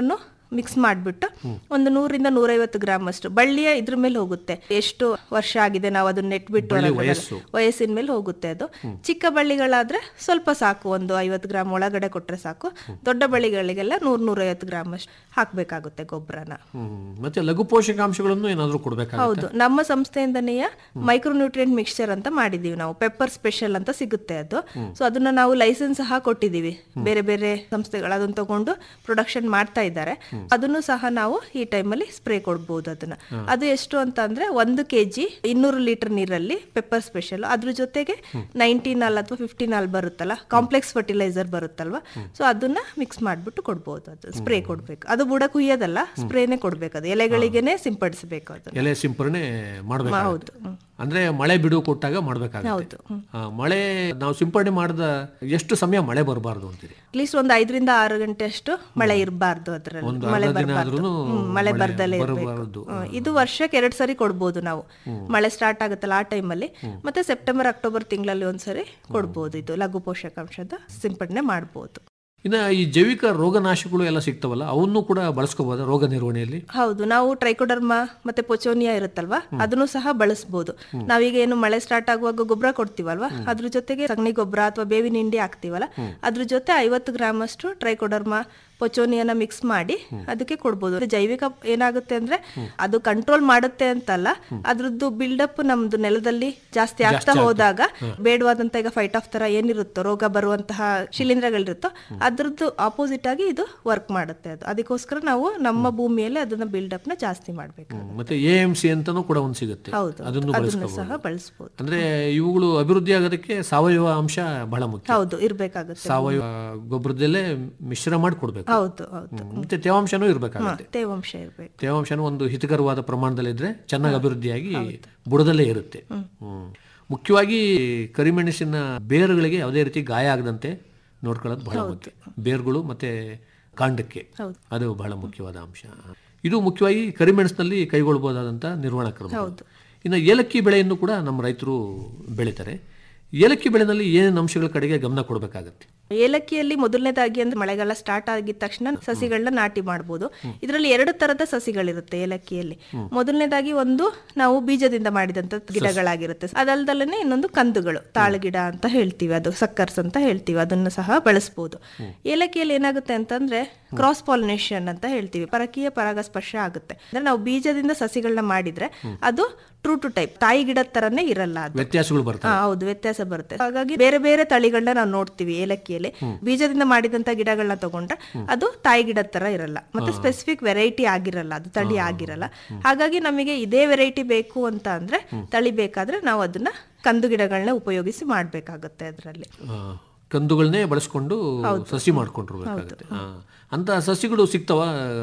Speaker 5: ಮಿಕ್ಸ್ ಮಾಡಿಬಿಟ್ಟು ಒಂದು ನೂರಿಂದ ನೂರೈವತ್ತು ಗ್ರಾಮ್ ಅಷ್ಟು ಬಳ್ಳಿಯ ಇದ್ರ ಮೇಲೆ ಹೋಗುತ್ತೆ ಎಷ್ಟು ವರ್ಷ ಆಗಿದೆ ನಾವು ಅದನ್ನ ನೆಟ್ಬಿಟ್ಟು
Speaker 4: ಬಳ್ಳಿ
Speaker 5: ಹೊರಗಡೆ-
Speaker 4: ವಯಸ್ಸು.
Speaker 5: ವಯಸ್ಸಿನ ಮೇಲೆ ಹೋಗುತ್ತೆ ಅದು ಚಿಕ್ಕ ಬಳ್ಳಿಗಳಾದ್ರೆ ಸ್ವಲ್ಪ ಸಾಕು ಒಂದು ಐವತ್ತು ಗ್ರಾಮ್ ಒಳಗಡೆ ಕೊಟ್ರೆ ಸಾಕು ದೊಡ್ಡ ಬಳ್ಳಿಗಳಿಗೆಲ್ಲ ನೂರ್ ನೂರೈವತ್ತು ಗ್ರಾಮ್ ಅಷ್ಟು ಹಾಕ್ಬೇಕಾಗುತ್ತೆ ಗೊಬ್ಬರನ
Speaker 4: ಹ್ಮ್. ಮತ್ತೆ ಲಘು ಪೋಷಕಾಂಶಗಳನ್ನು ಏನಾದರೂ ಕೊಡಬೇಕಾಗುತ್ತೆ
Speaker 5: ಹೌದು ನಮ್ಮ ಸಂಸ್ಥೆಯಿಂದನೇ ಮೈಕ್ರೋನ್ಯೂಟ್ರಿಯೆಂಟ್ ಮಿಕ್ಸ್ಚರ್ ಅಂತ ಮಾಡಿದೀವಿ ನಾವು ಪೆಪ್ಪರ್ ಸ್ಪೆಷಲ್ ಅಂತ ಸಿಗುತ್ತೆ ಅದು ಸೊ ಅದನ್ನ ನಾವು ಲೈಸೆನ್ಸ್ ಸಹ ಕೊಟ್ಟಿದ್ದೀವಿ ಬೇರೆ ಬೇರೆ ಸಂಸ್ಥೆಗಳು ಅದನ್ನ ತಗೊಂಡು ಪ್ರೊಡಕ್ಷನ್ ಮಾಡ್ತಾ ಇದ್ದಾರೆ ಅದನ್ನು ಸಹ ನಾವು ಈ ಟೈಮಲ್ಲಿ ಸ್ಪ್ರೇ ಕೊಡ್ಬೋದು ಅದನ್ನ ಅದು ಎಷ್ಟು ಅಂತ ಅಂದ್ರೆ ಒಂದು ಕೆಜಿ ಇನ್ನೂರು ಲೀಟರ್ ನೀರಲ್ಲಿ ಪೆಪ್ಪರ್ ಸ್ಪೆಷಲ್ ಅದ್ರ ಜೊತೆಗೆ ನೈನ್ಟೀನ್ ಅಥವಾ ಫಿಫ್ಟೀನ್ ಅಲ್ಲಿ ಬರುತ್ತಲ್ಲ ಕಾಂಪ್ಲೆಕ್ಸ್ ಫರ್ಟಿಲೈಸರ್ ಬರುತ್ತಲ್ವಾ ಸೊ ಅದನ್ನ ಮಿಕ್ಸ್ ಮಾಡ್ಬಿಟ್ಟು ಕೊಡ್ಬೋದು ಅದು ಸ್ಪ್ರೇ ಕೊಡ್ಬೇಕು ಅದು ಬುಡ ಕುಯ್ಯೋದಲ್ಲ ಸ್ಪ್ರೇನೆ ಕೊಡ್ಬೇಕು ಅದು ಎಲೆಗಳಿಗೆನೆ ಸಿಂಪಡಿಸಬೇಕು ಅದನ್ನ
Speaker 4: ಎಲೆ ಸಿಂಪರಣೆ ಮಾಡಬೇಕು
Speaker 5: ಹೌದು ಹ್ಮ್.
Speaker 4: ಅಂದ್ರೆ ಮಳೆ ಬಿಡು ಕೊಟ್ಟಾಗ ಮಾಡ್ಬೇಕಾಗುತ್ತೆ
Speaker 5: ಹೌದು
Speaker 4: ಆ, ಮಳೆ ನಾವು ಸಿಂಪರಣೆ ಮಾಡಿದ ಎಷ್ಟು ಸಮಯ ಮಳೆ ಬರಬಾರ್ದು ಅಂತೀರಿ
Speaker 5: ಅಟ್ಲೀಸ್ಟ್ ಒಂದು ಐದರಿಂದ ಆರು ಗಂಟೆ ಅಷ್ಟು ಮಳೆ ಇರಬಾರ್ದು ಅದ್ರಲ್ಲಿ
Speaker 4: ಒಂದು
Speaker 5: ಮಳೆ
Speaker 4: ಅರ್ಧ ದಿನ
Speaker 5: ಬರಬಾರ್ದು
Speaker 4: ಆದ್ರೂನು
Speaker 5: ಮಳೆ
Speaker 4: ಮಳೆ
Speaker 5: ಬರ್ದಲ್ಲೇ ಇರಬೇಕು
Speaker 4: ಬರಬಾರ್ದು.
Speaker 5: ಇದು ವರ್ಷಕ್ಕೆ ಎರಡು ಸರಿ ಕೊಡ್ಬೋದು ನಾವು ಮಳೆ ಸ್ಟಾರ್ಟ್ ಆಗುತ್ತಲ್ಲ ಆ ಟೈಮಲ್ಲಿ ಮತ್ತೆ ಸೆಪ್ಟೆಂಬರ್ ಅಕ್ಟೋಬರ್ ತಿಂಗಳಲ್ಲಿ ಒಂದ್ಸರಿ ಕೊಡ್ಬೋದು ಇದು ಲಘು ಪೋಷಕಾಂಶದ ಸಿಂಪಡಣೆ ಮಾಡ್ಬೋದು
Speaker 4: ಇನ್ನ ಈ ಜೈವಿಕ ರೋಗನಾಶಕಗಳು ಎಲ್ಲ ಸಿಗ್ತಾವಲ್ಲ ಅವನ್ನು ಕೂಡ ಬಳಸ್ಕೋಬಹುದಾ ರೋಗ ನಿರ್ವಹಣೆಯಲ್ಲಿ
Speaker 5: ಹೌದು ನಾವು ಟ್ರೈಕೋಡರ್ಮಾ ಮತ್ತೆ ಪೊಚೋನಿಯಾ ಇರುತ್ತಲ್ವಾ ಅದನ್ನು ಸಹ ಬಳಸಬಹುದು ನಾವೀಗ ಏನು ಮಳೆ ಸ್ಟಾರ್ಟ್ ಆಗುವಾಗ ಗೊಬ್ಬರ ಕೊಡ್ತೀವಲ್ವಾ ಅದ್ರ ಜೊತೆಗೆ ಸಗಣಿ ಗೊಬ್ಬರ ಅಥವಾ ಬೇವಿನ ಹಿಂಡಿ ಹಾಕ್ತಿವಲ್ಲ ಅದ್ರ ಜೊತೆ ಐವತ್ತು ಗ್ರಾಮ್ ಅಷ್ಟು ಟ್ರೈಕೋಡರ್ಮಾ ಪೊಚೋನಿಯನ್ನ ಮಿಕ್ಸ್ ಮಾಡಿ ಅದಕ್ಕೆ ಕೊಡ್ಬೋದು ಅದು ಜೈವಿಕ ಏನಾಗುತ್ತೆ ಅಂದ್ರೆ ಅದು ಕಂಟ್ರೋಲ್ ಮಾಡುತ್ತೆ ಅಂತಲ್ಲ ಅದ್ರದ್ದು ಬಿಲ್ಡಪ್ ನಮ್ದು ನೆಲದಲ್ಲಿ ಜಾಸ್ತಿ ಆಗ್ತಾ ಹೋದಾಗ ಬೇಡವಾದಂತ ಈಗ ಫೈಟ್ ಆಫ್ ತರ ಏನಿರುತ್ತೋ ರೋಗ ಬರುವಂತಹ ಶಿಲೀಂಧ್ರಗಳಿರುತ್ತೋ ಅದ್ರದ್ದು ಆಪೋಸಿಟ್ ಆಗಿ ಇದು ವರ್ಕ್ ಮಾಡುತ್ತೆ ಅದು ಅದಕ್ಕೋಸ್ಕರ ನಾವು ನಮ್ಮ ಭೂಮಿಯಲ್ಲಿ ಅದನ್ನ ಬಿಲ್ಡಪ್ ನ ಜಾಸ್ತಿ ಮಾಡ್ಬೇಕು
Speaker 4: ಹ್ಮ್. ಮತ್ತೆ ಎ ಎಂ ಸಿ ಅಂತಾನೂ ಕೂಡ ಒಂದು ಸಿಗುತ್ತೆ
Speaker 5: ಹೌದು
Speaker 4: ಅದನ್ನು
Speaker 5: ಅದನ್ನು
Speaker 4: ಬಳಸ್ಕೋಬಹುದು
Speaker 5: ಸಹ ಬಳಸಬಹುದು
Speaker 4: ಅಂದ್ರೆ ಇವುಗಳು ಅಭಿವೃದ್ಧಿ ಆಗೋದಕ್ಕೆ ಸಾವಯವ ಅಂಶ ಬಹಳ ಮುಖ್ಯ
Speaker 5: ಹೌದು ಇರ್ಬೇಕಾಗುತ್ತೆ
Speaker 4: ಸಾವಯವ ಗೊಬ್ಬರದಲ್ಲೇ ಮಿಶ್ರ ಮಾಡಿ ಕೊಡ್ಬೇಕು
Speaker 5: ಹೌದು ಹೌದು
Speaker 4: ಹ್ಮ್. ಮತ್ತೆ ತೇವಾಂಶನೂ ಇರ್ಬೇಕಾಗುತ್ತೆ
Speaker 5: ತೇವಾಂಶ ಇರ್ಬೇಕು
Speaker 4: ತೇವಾಂಶನೂ ಒಂದು ಹಿತಕರವಾದ ಪ್ರಮಾಣದಲ್ಲಿದ್ರೆ ಚೆನ್ನಾಗಿ ಅಭಿವೃದ್ಧಿಯಾಗಿ ಬುಡದಲ್ಲೇ ಇರುತ್ತೆ ಹ್ಮ್. ಮುಖ್ಯವಾಗಿ ಕರಿಮೆಣಸಿನ ಬೇರುಗಳಿಗೆ ಯಾವುದೇ ರೀತಿ ಗಾಯ ಆಗದಂತೆ ನೋಡ್ಕೊಳ್ಳೋದು ಬಹಳ ಮುಖ್ಯ ಬೇರುಗಳು ಮತ್ತೆ ಕಾಂಡಕ್ಕೆ
Speaker 5: ಹೌದು.
Speaker 4: ಅದು ಬಹಳ ಮುಖ್ಯವಾದ ಅಂಶ ಇದು ಮುಖ್ಯವಾಗಿ ಕರಿಮೆಣಸಿನಲ್ಲಿ ಕೈಗೊಳ್ಳಬಹುದಾದಂಥ ನಿರ್ವಹಣಾ ಕ್ರಮ ಇನ್ನು ಏಲಕ್ಕಿ ಬೆಳೆಯನ್ನು ಕೂಡ ನಮ್ಮ ರೈತರು ಬೆಳೀತಾರೆ ಏಲಕ್ಕಿ ಬೆಳೆನಲ್ಲಿ ಏನೇನು ಅಂಶಗಳ ಕಡೆಗೆ ಗಮನ ಕೊಡಬೇಕಾಗತ್ತೆ
Speaker 5: ಏಲಕ್ಕಿಯಲ್ಲಿ ಮೊದಲನೇದಾಗಿ ಅಂದ್ರೆ ಮಳೆಗಾಲ ಸ್ಟಾರ್ಟ್ ಆಗಿದ ತಕ್ಷಣ ಸಸಿಗಳನ್ನ ನಾಟಿ ಮಾಡಬಹುದು ಇದರಲ್ಲಿ ಎರಡು ತರದ ಸಸಿಗಳಿರುತ್ತೆ ಏಲಕ್ಕಿಯಲ್ಲಿ ಮೊದಲನೇದಾಗಿ ಒಂದು ನಾವು ಬೀಜದಿಂದ ಮಾಡಿದಂತ ಗಿಡಗಳಾಗಿರುತ್ತೆ ಅದಲ್ದಲ್ಲೇ ಇನ್ನೊಂದು ಕಂದುಗಳು ತಾಳಗಿಡ ಅಂತ ಹೇಳ್ತೀವಿ ಅದು ಸಕ್ಕರ್ಸ್ ಅಂತ ಹೇಳ್ತೀವಿ ಅದನ್ನು ಸಹ ಬಳಸಬಹುದು ಏಲಕ್ಕಿಯಲ್ಲಿ ಏನಾಗುತ್ತೆ ಅಂತಂದ್ರೆ ಕ್ರಾಸ್ ಪಾಲಿನೇಷನ್ ಅಂತ ಹೇಳ್ತೀವಿ ಪರಕೀಯ ಪರಾಗಸ್ಪರ್ಶ ಆಗುತ್ತೆ ಅಂದ್ರೆ ನಾವು ಬೀಜದಿಂದ ಸಸಿಗಳನ್ನ ಮಾಡಿದ್ರೆ ಅದು ಟ್ರೂ ಟು ಟೈಪ್ ತಾಯಿ ಗಿಡದ ತರನೇ ಇರಲ್ಲ ಅದು
Speaker 4: ವ್ಯತ್ಯಾಸಗಳು ಬರ್ತವೆ
Speaker 5: ಹಾ, ಹೌದು ವ್ಯತ್ಯಾಸ ಬರುತ್ತೆ ಹಾಗಾಗಿ ಬೇರೆ ಬೇರೆ ತಳಿಗಳನ್ನ ನಾವು ನೋಡ್ತೀವಿ ಏಲಕ್ಕಿಯಲ್ಲಿ ಬೀಜದಿಂದ ಮಾಡಿದಂತ ಗಿಡಗಳನ್ನ ತಗೊಂಡ್ರೆ ಅದು ತಾಯಿ ಗಿಡದ ತರ ಇರಲ್ಲ ಮತ್ತೆ ಸ್ಪೆಸಿಫಿಕ್ ವೆರೈಟಿ ಆಗಿರಲ್ಲ ಅದು ತಳಿ ಆಗಿರಲ್ಲ ಹಾಗಾಗಿ ನಮಗೆ ಇದೇ ವೆರೈಟಿ ಬೇಕು ಅಂತ ಅಂದ್ರೆ ತಳಿ ಬೇಕಾದ್ರೆ ನಾವು ಅದನ್ನ ಕಂದು ಗಿಡಗಳನ್ನ ಉಪಯೋಗಿಸಿ ಮಾಡ್ಬೇಕಾಗುತ್ತೆ ಅದರಲ್ಲಿ
Speaker 4: ಆ, ಕಂದುಗಳನ್ನೇ ಬಳಸ್ಕೊಂಡು ಸಸಿ ಮಾಡ್ಕೊಂಡಿರ್ಬೇಕಾಗುತ್ತೆ ಆ, ಅಂತ ಸಸಿಗಳು ಸಿಗ್ತಾವ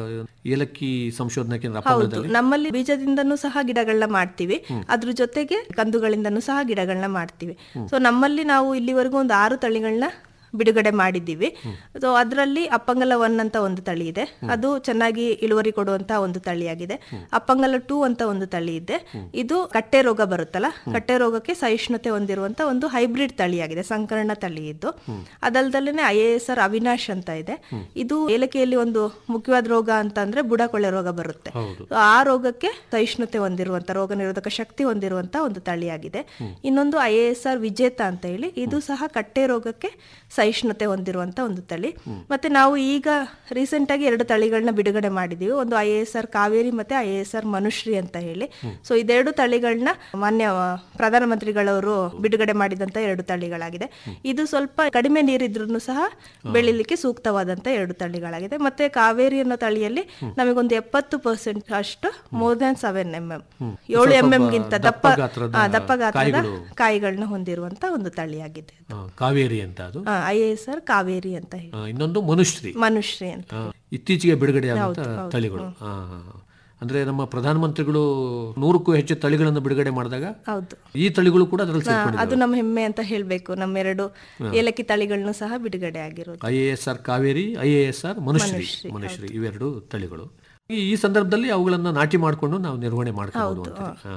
Speaker 4: ಏಲಕ್ಕಿ ಸಂಶೋಧನಾ ಕೇಂದ್ರ
Speaker 5: ಹೌದು
Speaker 4: ಅಪ್ಪಂಗದಲ್ಲಿ
Speaker 5: ನಮ್ಮಲ್ಲಿ ಬೀಜದಿಂದನೂ ಸಹ ಗಿಡಗಳನ್ನ ಮಾಡ್ತೀವಿ ಅದ್ರ ಜೊತೆಗೆ ಕಂದುಗಳಿಂದನೂ ಸಹ ಗಿಡಗಳನ್ನ ಮಾಡ್ತೀವಿ ಸೊ ನಮ್ಮಲ್ಲಿ ನಾವು ಇಲ್ಲಿವರೆಗೂ ಒಂದು ಆರು ತಳಿಗಳನ್ನ ಬಿಡುಗಡೆ ಮಾಡಿದ್ದೀವಿ ಸೊ ಅದರಲ್ಲಿ ಅಪ್ಪಂಗಲ ಒನ್ ಅಂತ ಒಂದು ತಳಿ ಇದೆ ಅದು ಚೆನ್ನಾಗಿ ಇಳುವರಿ ಕೊಡುವಂತ ಒಂದು ತಳಿಯಾಗಿದೆ ಅಪ್ಪಂಗಲ ಟೂ ಅಂತ ಒಂದು ತಳಿ ಇದೆ ಇದು ಕಟ್ಟೆ ರೋಗ ಬರುತ್ತಲ್ಲ ಕಟ್ಟೆ ರೋಗಕ್ಕೆ ಸಹಿಷ್ಣುತೆ ಹೊಂದಿರುವಂತ ಒಂದು ಹೈಬ್ರಿಡ್ ತಳಿಯಾಗಿದೆ ಸಂಕರಣ ತಳಿ ಇದ್ದು ಅದಲ್ದಲ್ಲೇ I A S R Avinash ಅಂತ ಇದೆ ಇದು ಏಲಕ್ಕಿಯಲ್ಲಿ ಒಂದು ಮುಖ್ಯವಾದ ರೋಗ ಅಂತ ಅಂದ್ರೆ ಬುಡಕೊಳೆ ರೋಗ ಬರುತ್ತೆ So, ಆ ರೋಗಕ್ಕೆ ಸಹಿಷ್ಣುತೆ ಹೊಂದಿರುವಂತ ರೋಗ ನಿರೋಧಕ ಶಕ್ತಿ ಹೊಂದಿರುವಂತ ಒಂದು ತಳಿಯಾಗಿದೆ ಇನ್ನೊಂದು ಐ ಎ ಎಸ್ ಆರ್ ವಿಜೇತ ಅಂತ ಹೇಳಿ ಇದು ಸಹ ಕಟ್ಟೆ ರೋಗಕ್ಕೆ ಸಹಿಷ್ಣುತೆ ಹೊಂದಿರುವಂತ ಒಂದು ತಳಿ ಮತ್ತೆ ನಾವು ಈಗ ರೀಸೆಂಟ್ ಆಗಿ ಎರಡು ತಳಿಗಳನ್ನ ಬಿಡುಗಡೆ ಮಾಡಿದೀವಿ ಒಂದು I A S R Kaveri ಮತ್ತೆ I A S R Manushree ಅಂತ ಹೇಳಿ ಸೊ ಇದೆರಡು ತಳಿಗಳನ್ನ ಮಾನ್ಯ ಆ, ಪ್ರಧಾನಮಂತ್ರಿಗಳವರು ಬಿಡುಗಡೆ ಮಾಡಿದಂತ ಎರಡು ತಳಿಗಳಾಗಿದೆ ಇದು ಸ್ವಲ್ಪ ಕಡಿಮೆ ನೀರಿದ್ರೂ ಸಹ ಬೆಳಿಲಿಕ್ಕೆ ಸೂಕ್ತವಾದಂತ ಎರಡು ತಳಿಗಳಾಗಿದೆ ಮತ್ತೆ ಕಾವೇರಿ ಅನ್ನೋ ತಳಿಯಲ್ಲಿ ನಮಗೊಂದು ಎಪ್ಪತ್ತು ಪರ್ಸೆಂಟ್ ಅಷ್ಟು more than seven M M ಏಳು ಎಂ ಎಂ ಗಿಂತ ದಪ್ಪ
Speaker 4: ದಪ್ಪ ಗಾತ್ರದ
Speaker 5: ಆ, ದಪ್ಪ ಗಾತ್ರದ
Speaker 4: ಕಾಯಿಗಳು.
Speaker 5: ಕಾಯಿಗಳನ್ನ ಹೊಂದಿರುವಂತ ಒಂದು ತಳಿಯಾಗಿದೆ
Speaker 4: ಆ, ಕಾವೇರಿ ಅಂತ ಅದು
Speaker 5: I A S R Kaveri ಅಂತ ಹೇಳಿ
Speaker 4: ಆ, ಇನ್ನೊಂದು ಮನುಶ್ರೀ
Speaker 5: ಮನುಶ್ರೀ ಅಂತ
Speaker 4: ಆ, ಇತ್ತೀಚೆಗೆ ಬಿಡುಗಡೆಯಾದಂತ ತಳಿಗಳು ಆ, ಅಂದ್ರೆ ನಮ್ಮ ಪ್ರಧಾನಮಂತ್ರಿಗಳು ನೂರಕ್ಕೂ ಹೆಚ್ಚು ತಳಿಗಳನ್ನು ಬಿಡುಗಡೆ ಮಾಡಿದಾಗ
Speaker 5: ಹೌದು
Speaker 4: ಈ ತಳಿಗಳು ಕೂಡ ಅದರಲ್ಲಿ
Speaker 5: ಆ, ಅದು ನಮ್ಮ ಹೆಮ್ಮೆ ಅಂತ ಹೇಳ್ಬೇಕು ನಮ್ಮೆರಡು ಏಲಕ್ಕಿ ತಳಿಗಳನ್ನು ಸಹ ಬಿಡುಗಡೆ ಆಗಿರೋದು
Speaker 4: I A S R Kaveri I A S R Manushree Manushree ಇವೆರಡು ತಳಿಗಳು ಈ ಈ ಸಂದರ್ಭದಲ್ಲಿ ಅವುಗಳನ್ನ ನಾಟಿ ಮಾಡಿಕೊಂಡು ನಾವು ನಿರ್ವಹಣೆ ಮಾಡ್ಕೋಬಹುದು ಅಂತಾರೆ. ಆ,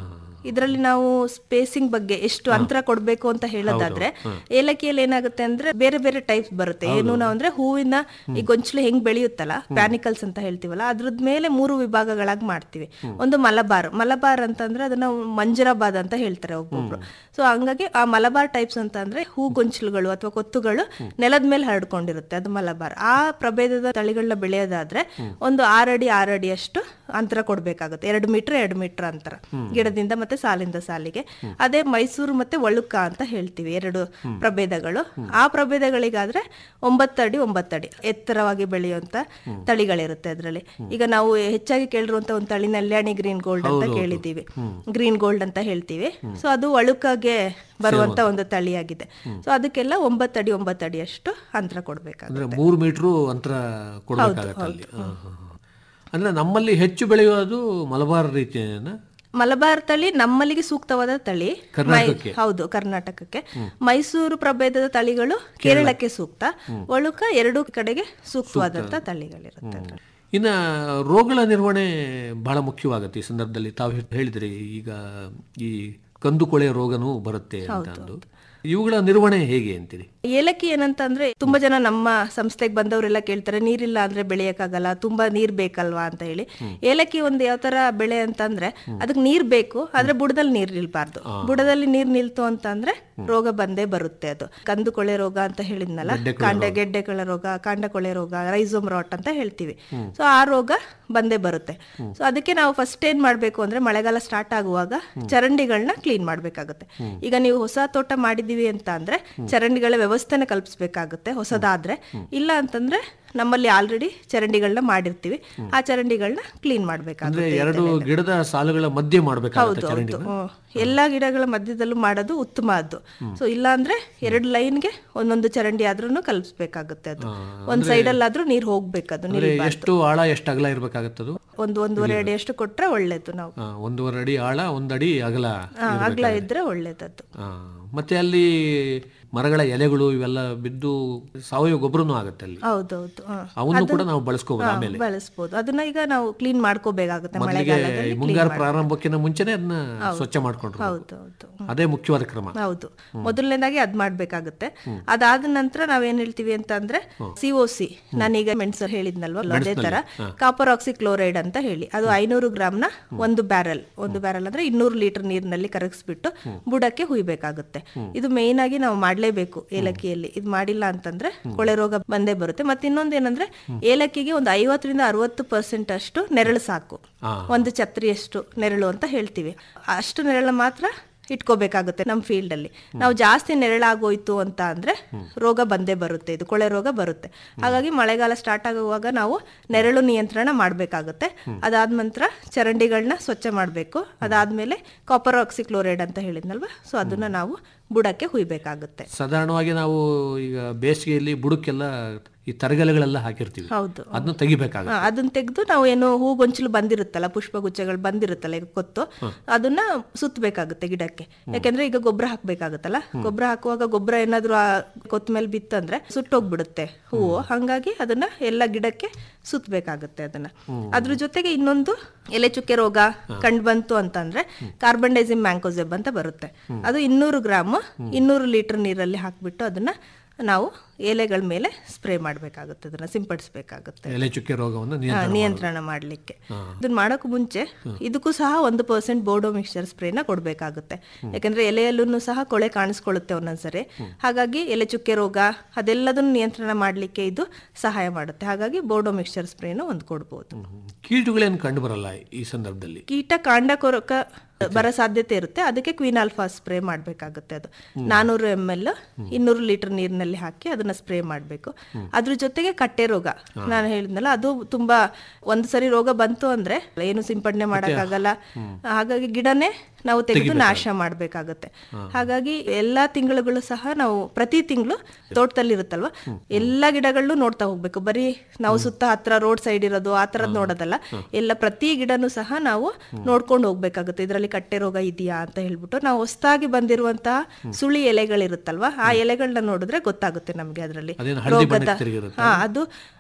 Speaker 5: ಇದರಲ್ಲಿ ನಾವು ಸ್ಪೇಸಿಂಗ್ ಬಗ್ಗೆ ಎಷ್ಟು ಅಂತರ ಕೊಡ್ಬೇಕು ಅಂತ ಹೇಳೋದಾದ್ರೆ ಏಲಕ್ಕಿಯಲ್ಲಿ ಏನಾಗುತ್ತೆ ಅಂದ್ರೆ ಬೇರೆ ಬೇರೆ ಟೈಪ್ಸ್ ಬರುತ್ತೆ ಏನು ನಾವು ಅಂದ್ರೆ ಹೂವಿನ ಈ ಗೊಂಚಲು ಹೆಂಗ್ ಬೆಳೆಯುತ್ತಲ್ಲ ಪ್ಯಾನಿಕಲ್ಸ್ ಅಂತ ಹೇಳ್ತೀವಲ್ಲ ಅದ್ರದ್ ಮೇಲೆ ಮೂರು ವಿಭಾಗಗಳಾಗಿ ಮಾಡ್ತೀವಿ ಒಂದು ಮಲಬಾರ್ ಮಲಬಾರ್ ಅಂತಂದ್ರೆ ಅದನ್ನ ಮಂಜರಾಬಾದ್ ಅಂತ ಹೇಳ್ತಾರೆ ಒಬ್ಬೊಬ್ರು ಸೊ ಹಂಗಾಗಿ ಆ ಮಲಬಾರ್ ಟೈಪ್ಸ್ ಅಂತ ಅಂದ್ರೆ ಹೂ ಗೊಂಚಲುಗಳು ಅಥವಾ ಕೊತ್ತುಗಳು ನೆಲದ ಮೇಲೆ ಹರಡ್ಕೊಂಡಿರುತ್ತೆ ಅದು ಮಲಬಾರ್ ಆ ಪ್ರಭೇದದ ತಳಿಗಳನ್ನ ಬೆಳೆಯೋದಾದ್ರೆ ಒಂದು ಆರಡಿ ಆರಡಿ ಅಷ್ಟು ಅಂತರ ಕೊಡ್ಬೇಕಾಗುತ್ತೆ ಎರಡು ಮೀಟರ್ ಎರಡು ಮೀಟರ್ ಅಂತರ ಗಿಡದಿಂದ ಮತ್ತೆ ಸಾಲಿಂದ ಸಾಲಿಗೆ ಅದೇ ಮೈಸೂರು ಮತ್ತೆ ಒಳುಕ ಅಂತ ಹೇಳ್ತೀವಿ ಎರಡು ಪ್ರಭೇದಗಳು ಆ ಪ್ರಭೇದಗಳಿಗಾದ್ರೆ ಒಂಬತ್ತಡಿ ಒಂಬತ್ತಡಿ ಎತ್ತರವಾಗಿ ಬೆಳೆಯುವಂತ ತಳಿಗಳಿರುತ್ತೆ ಅದರಲ್ಲಿ ಈಗ ನಾವು ಹೆಚ್ಚಾಗಿ ಕೇಳಿರುವಂತ ಒಂದು ತಳಿ ನಲ್ಯಾಣಿ ಗ್ರೀನ್ ಗೋಲ್ಡ್ ಅಂತ ಕೇಳಿದ್ದೀವಿ ಗ್ರೀನ್ ಗೋಲ್ಡ್ ಅಂತ ಹೇಳ್ತೀವಿ ಸೊ ಅದು ಒಳುಕಾಗೆ ಬರುವಂತ ಒಂದು ತಳಿಯಾಗಿದೆ ಸೊ ಅದಕ್ಕೆಲ್ಲ ಒಂಬತ್ತಡಿ ಒಂಬತ್ತಡಿ ಅಷ್ಟು ಅಂತರ ಕೊಡ್ಬೇಕಾಗುತ್ತೆ
Speaker 4: ಅಂದ್ರೆ ಮೂರು ಮೀಟ್ರು ಅಂತರ ಕೊಡಬೇಕಾಗತ್ತೆ ಅಲ್ಲಿ ಹಾ, ಹಾ, ಹಾ. ಅಂದ್ರೆ ನಮ್ಮಲ್ಲಿ ಹೆಚ್ಚು ಬೆಳೆಯೋದು ಮಲಬಾರ್ ರೀತಿಯನ್ನ
Speaker 5: ಮಲಬಾರ್ ತಳಿ ನಮ್ಮಲ್ಲಿಗೆ ಸೂಕ್ತವಾದ ತಳಿ
Speaker 4: ಕರ್ನಾಟಕಕ್ಕೆ?
Speaker 5: ಮೈ- ಹೌದು ಕರ್ನಾಟಕಕ್ಕೆ ಮೈಸೂರು ಪ್ರಭೇದದ ತಳಿಗಳು ಕೇರಳಕ್ಕೆ ಸೂಕ್ತ ಒಳುಕ ಎರಡು ಕಡೆಗೆ ಸೂಕ್ತವಾದಂತ ತಳಿಗಳಿರುತ್ತೆ ಅದ್ರಲ್ಲಿ.
Speaker 4: ಇನ್ನ ರೋಗಗಳ ನಿರ್ವಹಣೆ ಬಹಳ ಮುಖ್ಯವಾಗುತ್ತೆ ಈ ಸಂದರ್ಭದಲ್ಲಿ ತಾವು ಹೇ- ಹೇಳಿದ್ರಿ ಈಗ ಈ ಕಂದುಕೊಳೆ ರೋಗನೂ ಬರುತ್ತೆ ಅಂತ ಅಂದು ಇವುಗಳ ನಿರ್ವಹಣೆ ಹೇಗೆ ಅಂತೀರಿ
Speaker 5: ಏಲಕ್ಕಿ ಏನಂತ ಅಂದ್ರೆ ತುಂಬಾ ಜನ ನಮ್ಮ ಸಂಸ್ಥೆಗೆ ಬಂದವರೆಲ್ಲ ಕೇಳ್ತಾರೆ ನೀರಿಲ್ಲ ಅಂದ್ರೆ ಬೆಳೆಯಕ್ಕಾಗಲ್ಲ ತುಂಬಾ ನೀರ್ ಬೇಕಲ್ವಾ ಅಂತ ಹೇಳಿ ಏಲಕ್ಕಿ ಒಂದು ಯಾವ ತರ ಬೆಳೆ ಅಂತಂದ್ರೆ ಅದಕ್ಕೆ ನೀರ್ ಬೇಕು ಆದ್ರೆ ಬುಡದಲ್ಲಿ ನೀರ್ ನಿಲ್ಬಾರ್ದು ಬುಡದಲ್ಲಿ ನೀರ್ ನಿಲ್ತು ಅಂತ ಅಂದ್ರೆ ರೋಗ ಬಂದೇ ಬರುತ್ತೆ ಅದು ಕಂದು ಕೊಳೆ ರೋಗ ಅಂತ ಹೇಳಿದ್ನಲ್ಲ ಕಾಂಡ ಗೆಡ್ಡೆ ಕೊಳೆ ರೋಗ ಕಾಂಡ ಕೊಳೆ ರೋಗ ರೈಸೋಮ್ ರಾಟ್ ಅಂತ ಹೇಳ್ತೀವಿ ಸೊ ಆ ರೋಗ ಬಂದೇ ಬರುತ್ತೆ ಸೊ ಅದಕ್ಕೆ ನಾವು ಫಸ್ಟ್ ಏನ್ ಮಾಡ್ಬೇಕು ಅಂದ್ರೆ ಮಳೆಗಾಲ ಸ್ಟಾರ್ಟ್ ಆಗುವಾಗ ಚರಂಡಿಗಳನ್ನ ಕ್ಲೀನ್ ಮಾಡ್ಬೇಕಾಗುತ್ತೆ ಈಗ ನೀವು ಹೊಸ ತೋಟ ಮಾಡಿದೀವಿ ಅಂತ ಅಂದ್ರೆ ಚರಂಡಿಗಳ ವ್ಯವಸ್ಥೆನ ಕಲ್ಪಿಸ್ಬೇಕಾಗುತ್ತೆ ಹೊಸದಾದ್ರೆ ಇಲ್ಲ ಅಂತಂದ್ರೆ ನಮ್ಮಲ್ಲಿ ಆಲ್ರೆಡಿ ಚರಂಡಿಗಳನ್ನ ಮಾಡಿರ್ತೀವಿ ಆ ಚರಂಡಿಗಳನ್ನ ಕ್ಲೀನ್
Speaker 4: ಅಂದ್ರೆ
Speaker 5: ಮಾಡ್ಬೇಕಾಗುತ್ತೆ
Speaker 4: ಎರಡು ಗಿಡದ ಸಾಲುಗಳ ಮಧ್ಯೆ
Speaker 5: ಹೌದು
Speaker 4: ಮಾಡಬೇಕಾಗುತ್ತೆ
Speaker 5: ಹೌದು
Speaker 4: ಚರಂಡಿ
Speaker 5: ಹ್ಮ್. ಎಲ್ಲಾ ಗಿಡಗಳ ಮಧ್ಯದಲ್ಲೂ ಮಾಡೋದು ಉತ್ತಮ ಅದು ಸೊ ಇಲ್ಲ ಅಂದ್ರೆ ಎರಡು ಲೈನ್ಗೆ ಒಂದೊಂದು ಚರಂಡಿ ಆದ್ರೂ ಕಲ್ಪಿಸ್ಬೇಕಾಗುತ್ತೆ ಅದು ಒಂದ್ ಸೈಡ್ ಅಲ್ಲಾದ್ರೂ ನೀರ್ ಹೋಗ್ಬೇಕದು
Speaker 4: ಅಂದ್ರೆ
Speaker 5: ನಿಲ್ಬಾರ್ದು.
Speaker 4: ಎಷ್ಟು ಆಳ ಎಷ್ಟು ಅಗಲ ಇರ್ಬೇಕಾಗತ್ತದು
Speaker 5: ಒಂದು ಒಂದೂವರೆ ಅಡಿ ಅಷ್ಟು ಕೊಟ್ರೆ ಒಳ್ಳೇದು ನಾವು
Speaker 4: ಆ, ಒಂದೂವರೆ ಅಡಿ ಆಳ ಒಂದಡಿ ಅಗಲ
Speaker 5: ಆ, ಅಗ್ಲ ಇದ್ರೆ ಒಳ್ಳೇದದ್ದು
Speaker 4: ಆ, ಮತ್ತೆ ಅಲ್ಲಿ ಮರಗಳ ಎಲೆಗಳು ಇವೆಲ್ಲ ಬಿದ್ದು ಸಾವಯವ ಗೊಬ್ಬರನೂ ಆಗುತ್ತೆ ಅಲ್ಲಿ
Speaker 5: ಹೌದೌದು ಹಾ.
Speaker 4: ಅವನ್ನು ಕೂಡ ನಾವು ಬಳಸ್ಕೋಬಹುದು
Speaker 5: ಹಾ,
Speaker 4: ಆಮೇಲೆ
Speaker 5: ಬಳಸ್ಬೋದು ಅದನ್ನ ಈಗ ನಾವು ಕ್ಲೀನ್ ಮಾಡ್ಕೋಬೇಕಾಗುತ್ತೆ
Speaker 4: ಮೊದಲಿಗೆ
Speaker 5: ಮಳೆಗಾಲದಲ್ಲಿ
Speaker 4: ಮುಂಗಾರು ಪ್ರಾರಂಭಕ್ಕಿಂತ ಮುಂಚೆನೆ ಅದನ್ನ ಸ್ವಚ್ಛ ಮಾಡ್ಕೊಂಡ್ರು
Speaker 5: ಹೌದು ಹೌದು
Speaker 4: ಅದೇ ಮುಖ್ಯವಾದ ಕ್ರಮ
Speaker 5: ಹೌದು ಮೊದಲನೇದಾಗಿ ಅದ್ ಮಾಡ್ಬೇಕಾಗುತ್ತೆ ಅದಾದ ನಂತರ ನಾವೇನ್ ಹೇಳ್ತೀವಿ ಅಂತ ಅಂದ್ರೆ ಸಿ ಒ ಸಿ ನಾನೀಗ ಮೆಣಸರ್ ಹೇಳಿದ್ನಲ್ವ ಅದೇ ತರ ಕಾಪರ್ ಆಕ್ಸಿ ಕ್ಲೋರೈಡ್ ಅಂತ ಹೇಳಿ ಅದು ಐನೂರು ಗ್ರಾಮ್ನ ಒಂದು ಬ್ಯಾರಲ್ ಒಂದು ಬ್ಯಾರಲ್ ಅಂದ್ರೆ ಇನ್ನೂರು ಲೀಟರ್ ನೀರಿನಲ್ಲಿ ಕರಗಿಸ್ಬಿಟ್ಟು ಬುಡಕ್ಕೆ ಹುಯ್ಬೇಕಾಗುತ್ತೆ ಇದು ಮೇಯ್ನ್ ಆಗಿ ನಾವು ಮಾಡ್ಲೇಬೇಕು ಏಲಕ್ಕಿಯಲ್ಲಿ ಇದು ಮಾಡಿಲ್ಲ ಅಂತಂದ್ರೆ ಕೊಳೆ ರೋಗ ಬಂದೇ ಬರುತ್ತೆ ಮತ್ತೆ ಇನ್ನೊಂದೇನಂದ್ರೆ ಏಲಕ್ಕಿಗೆ ಒಂದು ಐವತ್ತರಿಂದ ಅರವತ್ತು ಪರ್ಸೆಂಟ್ ಅಷ್ಟು ನೆರಳು ಸಾಕು ಒಂದು ಛತ್ರಿಯಷ್ಟು ನೆರಳು ಅಂತ ಹೇಳ್ತೀವಿ ಅಷ್ಟು ನೆರಳು ಮಾತ್ರ ಇಟ್ಕೋಬೇಕಾಗುತ್ತೆ ನಮ್ಮ ಫೀಲ್ಡ್ ಅಲ್ಲಿ ನಾವು ಜಾಸ್ತಿ ನೆರಳಾಗೋಯ್ತು ಅಂತ ಅಂದ್ರೆ ರೋಗ ಬಂದೇ ಬರುತ್ತೆ ಇದು ಕೊಳೆ ರೋಗ ಬರುತ್ತೆ ಹಾಗಾಗಿ ಮಳೆಗಾಲ ಸ್ಟಾರ್ಟ್ ಆಗುವಾಗ ನಾವು ನೆರಳು ನಿಯಂತ್ರಣ ಮಾಡಬೇಕಾಗುತ್ತೆ ಅದಾದ ನಂತರ ಚರಂಡಿಗಳನ್ನ ಸ್ವಚ್ಛ ಮಾಡಬೇಕು ಅದಾದ್ಮೇಲೆ ಕಾಪರ್ ಆಕ್ಸಿಕ್ಲೋರೈಡ್ ಅಂತ ಹೇಳಿದ್ನಲ್ವಾ ಸೊ ಅದನ್ನ ನಾವು ಬುಡಕ್ಕೆ ಹುಯ್ಬೇಕಾಗುತ್ತೆ
Speaker 4: ಸಾಧಾರಣವಾಗಿ ನಾವು ಈಗ ಬೇಸಿಗೆಯಲ್ಲಿ ಬುಡಕ್ಕೆಲ್ಲ ಈ ತರಗಲೆಗಳೆಲ್ಲ ಹಾಕಿರ್ತೀವಿ
Speaker 5: ಹೌದು
Speaker 4: ಅದನ್ನ ತೆಗಿಬೇಕಾಗುತ್ತೆ
Speaker 5: ಹಾ, ಅದನ್ನ ತೆಗೆದು ನಾವು ಏನು ಹೂ ಗೊಂಚಲು ಬಂದಿರುತ್ತಲ್ಲ ಪುಷ್ಪಗುಚ್ಛಗಳು ಬಂದಿರುತ್ತಲ್ಲ ಈಗ ಕೊತ್ತು ಅದನ್ನ ಸುತ್ತಬೇಕಾಗುತ್ತೆ ಗಿಡಕ್ಕೆ ಯಾಕೆಂದ್ರೆ ಈಗ ಗೊಬ್ಬರ ಹಾಕ್ಬೇಕಾಗುತ್ತಲ್ಲ ಗೊಬ್ಬರ ಹಾಕುವಾಗ ಗೊಬ್ಬರ ಏನಾದ್ರು ಆ ಕೊತ್ತ ಮೇಲೆ ಬಿತ್ತಂದ್ರೆ ಸುಟ್ಟೋಗ್ಬಿಡುತ್ತೆ ಹೂವು ಹಂಗಾಗಿ ಅದನ್ನ ಎಲ್ಲ ಗಿಡಕ್ಕೆ ಸುತ್ತಬೇಕಾಗುತ್ತೆ ಅದನ್ನ ಅದ್ರ ಜೊತೆಗೆ ಇನ್ನೊಂದು ಎಲೆ ಚುಕ್ಕೆ ರೋಗ ಕಂಡು ಬಂತು ಅಂತಂದ್ರೆ ಕಾರ್ಬನ್ ಡೈಸಿಮ್ ಮ್ಯಾಂಕೋಸೆಬ್ ಅಂತ ಬರುತ್ತೆ ಅದು ಇನ್ನೂರು ಗ್ರಾಮ್ ಇನ್ನೂರು ಲೀಟರ್ ನೀರಲ್ಲಿ ಹಾಕ್ಬಿಟ್ಟು ಅದನ್ನ ನಾವು ಎಲೆಗಳ ಮೇಲೆ ಸ್ಪ್ರೇ ಮಾಡಬೇಕಾಗುತ್ತೆ ಅದನ್ನ ಸಿಂಪಡಿಸಬೇಕಾಗುತ್ತೆ
Speaker 4: ಎಲೆ ಚುಕ್ಕೆ ರೋಗವನ್ನು
Speaker 5: ಹಾ,
Speaker 4: ನಿಯಂತ್ರಣ
Speaker 5: ನಿಯಂತ್ರಣ ಮಾಡ್ಲಿಕ್ಕೆ ಇದನ್ನ ಮಾಡೋಕ್ಕೂ ಮುಂಚೆ ಇದಕ್ಕೂ ಸಹ ಒಂದು ಪರ್ಸೆಂಟ್ ಬೋರ್ಡೋ ಮಿಕ್ಸ್ಚರ್ ಸ್ಪ್ರೇನ ಕೊಡಬೇಕಾಗುತ್ತೆ ಯಾಕಂದ್ರೆ ಎಲೆಯಲ್ಲೂ ಸಹ ಕೊಳೆ ಕಾಣಿಸ್ಕೊಳ್ಳುತ್ತೆ ಒಂದೊಂದ್ಸರಿ ಹಾಗಾಗಿ ಎಲೆ ಚುಕ್ಕೆ ರೋಗ ಅದೆಲ್ಲದನ್ನು ನಿಯಂತ್ರಣ ಮಾಡ್ಲಿಕ್ಕೆ ಇದು ಸಹಾಯ ಮಾಡುತ್ತೆ ಹಾಗಾಗಿ ಬೋರ್ಡೋ ಮಿಕ್ಸ್ಚರ್ ಸ್ಪ್ರೇನ ಒಂದು ಕೊಡ್ಬೋದು
Speaker 4: ಕೀಟಗಳೇನು ಕಂಡು ಬರಲ್ಲ ಈ ಸಂದರ್ಭದಲ್ಲಿ
Speaker 5: ಕೀಟ ಕಾಂಡ ಕೊರಕ ಬರೋ ಸಾಧ್ಯತೆ ಇರುತ್ತೆ ಅದಕ್ಕೆ ಕ್ವೀನ್ ಆಲ್ಫಾ ಸ್ಪ್ರೇ ಮಾಡಬೇಕಾಗುತ್ತೆ ಅದು ನಾನೂರು ಎಮ್ ಎಲ್ ಇನ್ನೂರು ಲೀಟರ್ ನೀರಿನಲ್ಲಿ ಹಾಕಿ ಅದನ್ನ ಸ್ಪ್ರೇ ಮಾಡಬೇಕು ಅದ್ರ ಜೊತೆಗೆ ಕಟ್ಟೆ ರೋಗ ನಾನು ಹೇಳಿದ್ನಲ್ಲ ಅದು ತುಂಬಾ ಒಂದು ಸರಿ ರೋಗ ಬಂತು ಅಂದ್ರೆ ಏನು ಸಿಂಪಡಣೆ ಮಾಡೋಕ್ಕಾಗಲ್ಲ ಹಾಗಾಗಿ ಗಿಡನೇ ನಾವು ತೆಗೆದು ನಾಶ ಮಾಡಬೇಕಾಗುತ್ತೆ ಹಾಗಾಗಿ ಎಲ್ಲಾ ತಿಂಗಳುಗಳು ಸಹ ನಾವು ಪ್ರತಿ ತಿಂಗಳು ತೋಟದಲ್ಲಿ ಇರುತ್ತಲ್ವಾ ಎಲ್ಲಾ ಗಿಡಗಳನ್ನು ನೋಡ್ತಾ ಹೋಗ್ಬೇಕು ಬರೀ ನಾವು ಸುತ್ತ ಹತ್ರ ರೋಡ್ ಸೈಡ್ ಇರೋದು ಆ ತರದ್ ನೋಡೋದಲ್ಲ ಎಲ್ಲ ಪ್ರತಿ ಗಿಡನೂ ಸಹ ನಾವು ನೋಡ್ಕೊಂಡು ಹೋಗ್ಬೇಕಾಗುತ್ತೆ ಇದರಲ್ಲಿ ಕಟ್ಟೆ ರೋಗ ಇದೆಯಾ ಅಂತ ಹೇಳ್ಬಿಟ್ಟು ನಾವು ಹೊಸದಾಗಿ ಬಂದಿರುವಂತಹ ಸುಳಿ ಎಲೆಗಳಿರುತ್ತಲ್ವಾ ಆ ಎಲೆಗಳನ್ನ ನೋಡಿದ್ರೆ ಗೊತ್ತಾಗುತ್ತೆ ನಮ್ಗೆ ಅದರಲ್ಲಿ
Speaker 4: ಅದೇನು ಹಳದಿ
Speaker 5: ರೋಗದ
Speaker 4: ಬಣ್ಣಕ್ಕೆ ತಿರುಗಿರುತ್ತೆ?
Speaker 5: ಹಾ ಅದು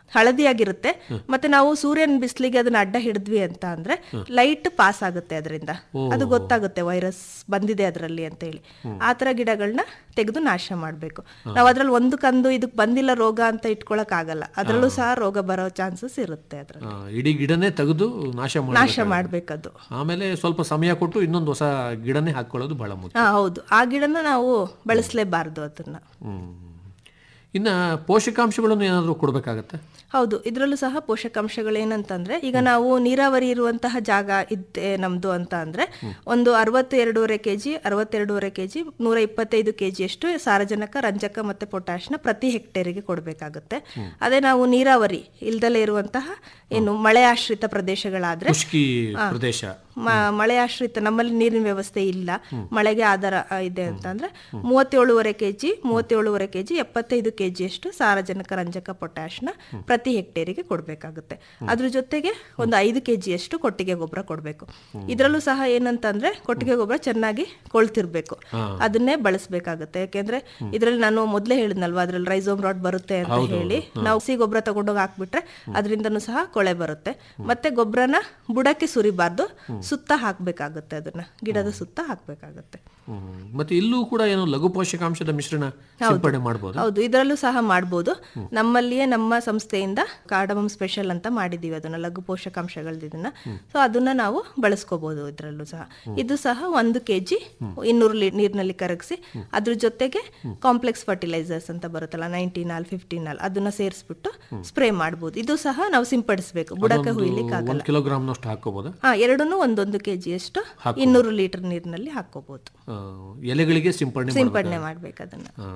Speaker 5: ಹಳದಿಯಾಗಿರುತ್ತೆ ಮತ್ತೆ ನಾವು ಸೂರ್ಯನ ಬಿಸಿಲಿಗೆ ಅದನ್ನ ಅಡ್ಡ ಹಿಡಿದ್ವಿ ಅಂತ ಅಂದ್ರೆ ಲೈಟ್ ಪಾಸ್ ಆಗುತ್ತೆ ಅದರಿಂದ ಅದು ಗೊತ್ತಾಗುತ್ತೆ ವೈರಸ್ ಬಂದಿದೆ ಅದರಲ್ಲಿ ಅಂತ ಹೇಳಿ ಆ ತರ ಗಿಡಗಳನ್ನ ತೆಗೆದು ನಾಶ ಮಾಡಬೇಕು ನಾವು ಅದ್ರಲ್ಲಿ ಒಂದು ಕಂದು ಇದಕ್ ಬಂದಿಲ್ಲ ರೋಗ ಅಂತ ಇಟ್ಕೊಳಕ್ ಆಗಲ್ಲ ಅದ್ರಲ್ಲೂ ಸಹ ರೋಗ ಬರೋ ಚಾನ್ಸಸ್ ಇರುತ್ತೆ ಅದ್ರಲ್ಲಿ
Speaker 4: ಆ, ಇಡೀ ಗಿಡನೇ ತೆಗೆದು ನಾಶ ಮಾಡಿ
Speaker 5: ನಾಶ ಮಾಡ್ಬೇಕದು
Speaker 4: ಆಮೇಲೆ ಸ್ವಲ್ಪ ಸಮಯ ಕೊಟ್ಟು ಇನ್ನೊಂದು ಹೊಸ ಗಿಡನೇ ಹಾಕೊಳ್ಳೋದು ಬಹಳ ಮುಖ್ಯ
Speaker 5: ಹಾ ಹೌದು ಆ ಗಿಡನ ನಾವು ಬಳಸಲೇಬಾರ್ದು ಅದನ್ನ
Speaker 4: ಹ್ಮ್. ಇನ್ನ ಪೋಷಕಾಂಶಗಳನ್ನು ಏನಾದರೂ ಕೊಡಬೇಕಾಗತ್ತೆ
Speaker 5: ಹೌದು ಇದರಲ್ಲೂ ಸಹ ಪೋಷಕಾಂಶಗಳೇನಂತಂದ್ರೆ ಈಗ ನಾವು ನೀರಾವರಿ ಇರುವಂತಹ ಜಾಗ ಇದ್ದೆ ನಮ್ದು ಅಂತ ಅಂದ್ರೆ ಒಂದು ಅರವತ್ತೆರಡೂವರೆ ಕೆಜಿ ಅರವತ್ತೆರಡೂವರೆ ಕೆಜಿ ನೂರ ಇಪ್ಪತ್ತೈದು ಕೆಜಿ ಅಷ್ಟು ಸಾರಜನಕ ರಂಜಕ ಮತ್ತೆ ಪೊಟ್ಯಾಶ್ನ ಪ್ರತಿ ಹೆಕ್ಟೇರಿಗೆ ಕೊಡಬೇಕಾಗುತ್ತೆ ಅದೇ ನಾವು ನೀರಾವರಿ ಇಲ್ದಲೇ ಇರುವಂತಹ ಏನು ಮಳೆ ಆಶ್ರಿತ ಪ್ರದೇಶಗಳಾದ್ರೆ
Speaker 4: ಖುಷ್ಕಿ ಪ್ರದೇಶ
Speaker 5: ಮ- ಮಳೆ ಆಶ್ರಿತ ನಮ್ಮಲ್ಲಿ ನೀರಿನ ವ್ಯವಸ್ಥೆ ಇಲ್ಲ ಮಳೆಗೆ ಆಧಾರ ಆ, ಇದೆ ಅಂತ ಅಂದ್ರೆ ಮೂವತ್ತೇಳುವರೆ ಕೆಜಿ ಮೂವತ್ತೇಳುವರೆ ಕೆಜಿ ಎಪ್ಪತ್ತೈದು ಕೆಜಿ ಅಷ್ಟು ಸಾರಜನಕ ರಂಜಕ ಪೊಟ್ಯಾಶ್ನ ಪ್ರತಿ ಹೆಕ್ಟೇರಿಗೆ ಕೊಡಬೇಕಾಗುತ್ತೆ ಅದ್ರ ಜೊತೆಗೆ ಒಂದು ಐದು ಕೆಜಿ ಅಷ್ಟು ಕೊಟ್ಟಿಗೆ ಗೊಬ್ಬರ ಕೊಡಬೇಕು ಇದರಲ್ಲೂ ಸಹ ಏನಂತಂದ್ರೆ ಕೊಟ್ಟಿಗೆ ಗೊಬ್ಬರ ಚೆನ್ನಾಗಿ ಕೊಳ್ತಿರ್ಬೇಕು ಅದನ್ನೇ ಬಳಸಬೇಕಾಗುತ್ತೆ ಯಾಕೆಂದ್ರೆ ಇದರಲ್ಲಿ ನಾನು ಮೊದಲೇ ಹೇಳಿದ್ನಲ್ವಾ ಅದ್ರಲ್ಲಿ ರೈಸೋಮ್ ರಾಡ್ ಬರುತ್ತೆ ಅಂತ ಹೇಳಿ ನಾವು ಸಿ ಗೊಬ್ಬರ ತಗೊಂಡೋಗಿ ಹಾಕ್ಬಿಟ್ರೆ ಅದರಿಂದನೂ ಸಹ ಕೊಳೆ ಬರುತ್ತೆ ಮತ್ತೆ ಗೊಬ್ಬರನ ಬುಡಕ್ಕೆ ಸುರಿಬಾರ್ದು ಸುತ್ತ ಹಾಕ್ಬೇಕಾಗುತ್ತೆ ಅದನ್ನ ಗಿಡದ ಸುತ್ತ ಹಾಕ್ಬೇಕಾಗುತ್ತೆ
Speaker 4: ಹ್ಮ್. ಮತ್ತೆ ಇಲ್ಲೂ ಕೂಡ ಏನು ಲಘು ಪೋಷಕಾಂಶದ ಮಿಶ್ರಣ ಸಿಂಪಡಣೆ ಮಾಡ್ಬೋದು
Speaker 5: ಹೌದು ಇದರಲ್ಲೂ ಸಹ ಮಾಡ್ಬೋದು ನಮ್ಮಲ್ಲಿಯೇ ನಮ್ಮ ಸಂಸ್ಥೆಯಿಂದ ಕಾರ್ಡಮಮ್ ಸ್ಪೆಷಲ್ ಅಂತ ಮಾಡಿದೀವಿ ಅದನ್ನ ಲಘು ಪೋಷಕಾಂಶಗಳದನ್ನ ಸೊ ಅದನ್ನ ನಾವು ಬಳಸ್ಕೋಬಹುದು ಇದರಲ್ಲೂ ಸಹ ಇದು ಸಹ ಒಂದು ಕೆಜಿ ಇನ್ನೂರು ಲೀ ನೀರಿನಲ್ಲಿ ಕರಗಿಸಿ ಅದ್ರ ಜೊತೆಗೆ ಕಾಂಪ್ಲೆಕ್ಸ್ ಫರ್ಟಿಲೈಸರ್ಸ್ ಅಂತ ಬರುತ್ತಲ್ಲ ನೈನ್ಟೀನ್ ಆಲ್ ಫಿಫ್ಟೀನ್ ಆಲ್ ಅದನ್ನ ಸೇರಿಸ್ಬಿಟ್ಟು ಸ್ಪ್ರೇ ಮಾಡ್ಬೋದು ಇದು ಸಹ ನಾವು ಸಿಂಪಡಿಸಬೇಕು ಬುಡಕ್ಕೆ ಹುಯ್ಲಿಕ್ಕೆ ಆಗಲ್ಲ
Speaker 4: ಒಂದು ಕಿಲೋಗ್ರಾಮ್ನಷ್ಟು ಹಾಕೋಬೋದಾ
Speaker 5: ಹಾ ಎರಡನ್ನೂ ಒಂದೊಂದು ಕೆಜಿ ಅಷ್ಟು ಇನ್ನೂರು ಲೀಟರ್ ನೀರಿನಲ್ಲಿ ಹಾಕೋಬಹುದು
Speaker 4: ಆ, ಎಲೆಗಳಿಗೆ ಸಿಂಪಡಣೆ ಮಾಡ್ಬೇಕಾ?
Speaker 5: ಸಿಂಪಡಣೆ ಮಾಡ್ಬೇಕು ಅದನ್ನ
Speaker 4: ಆ,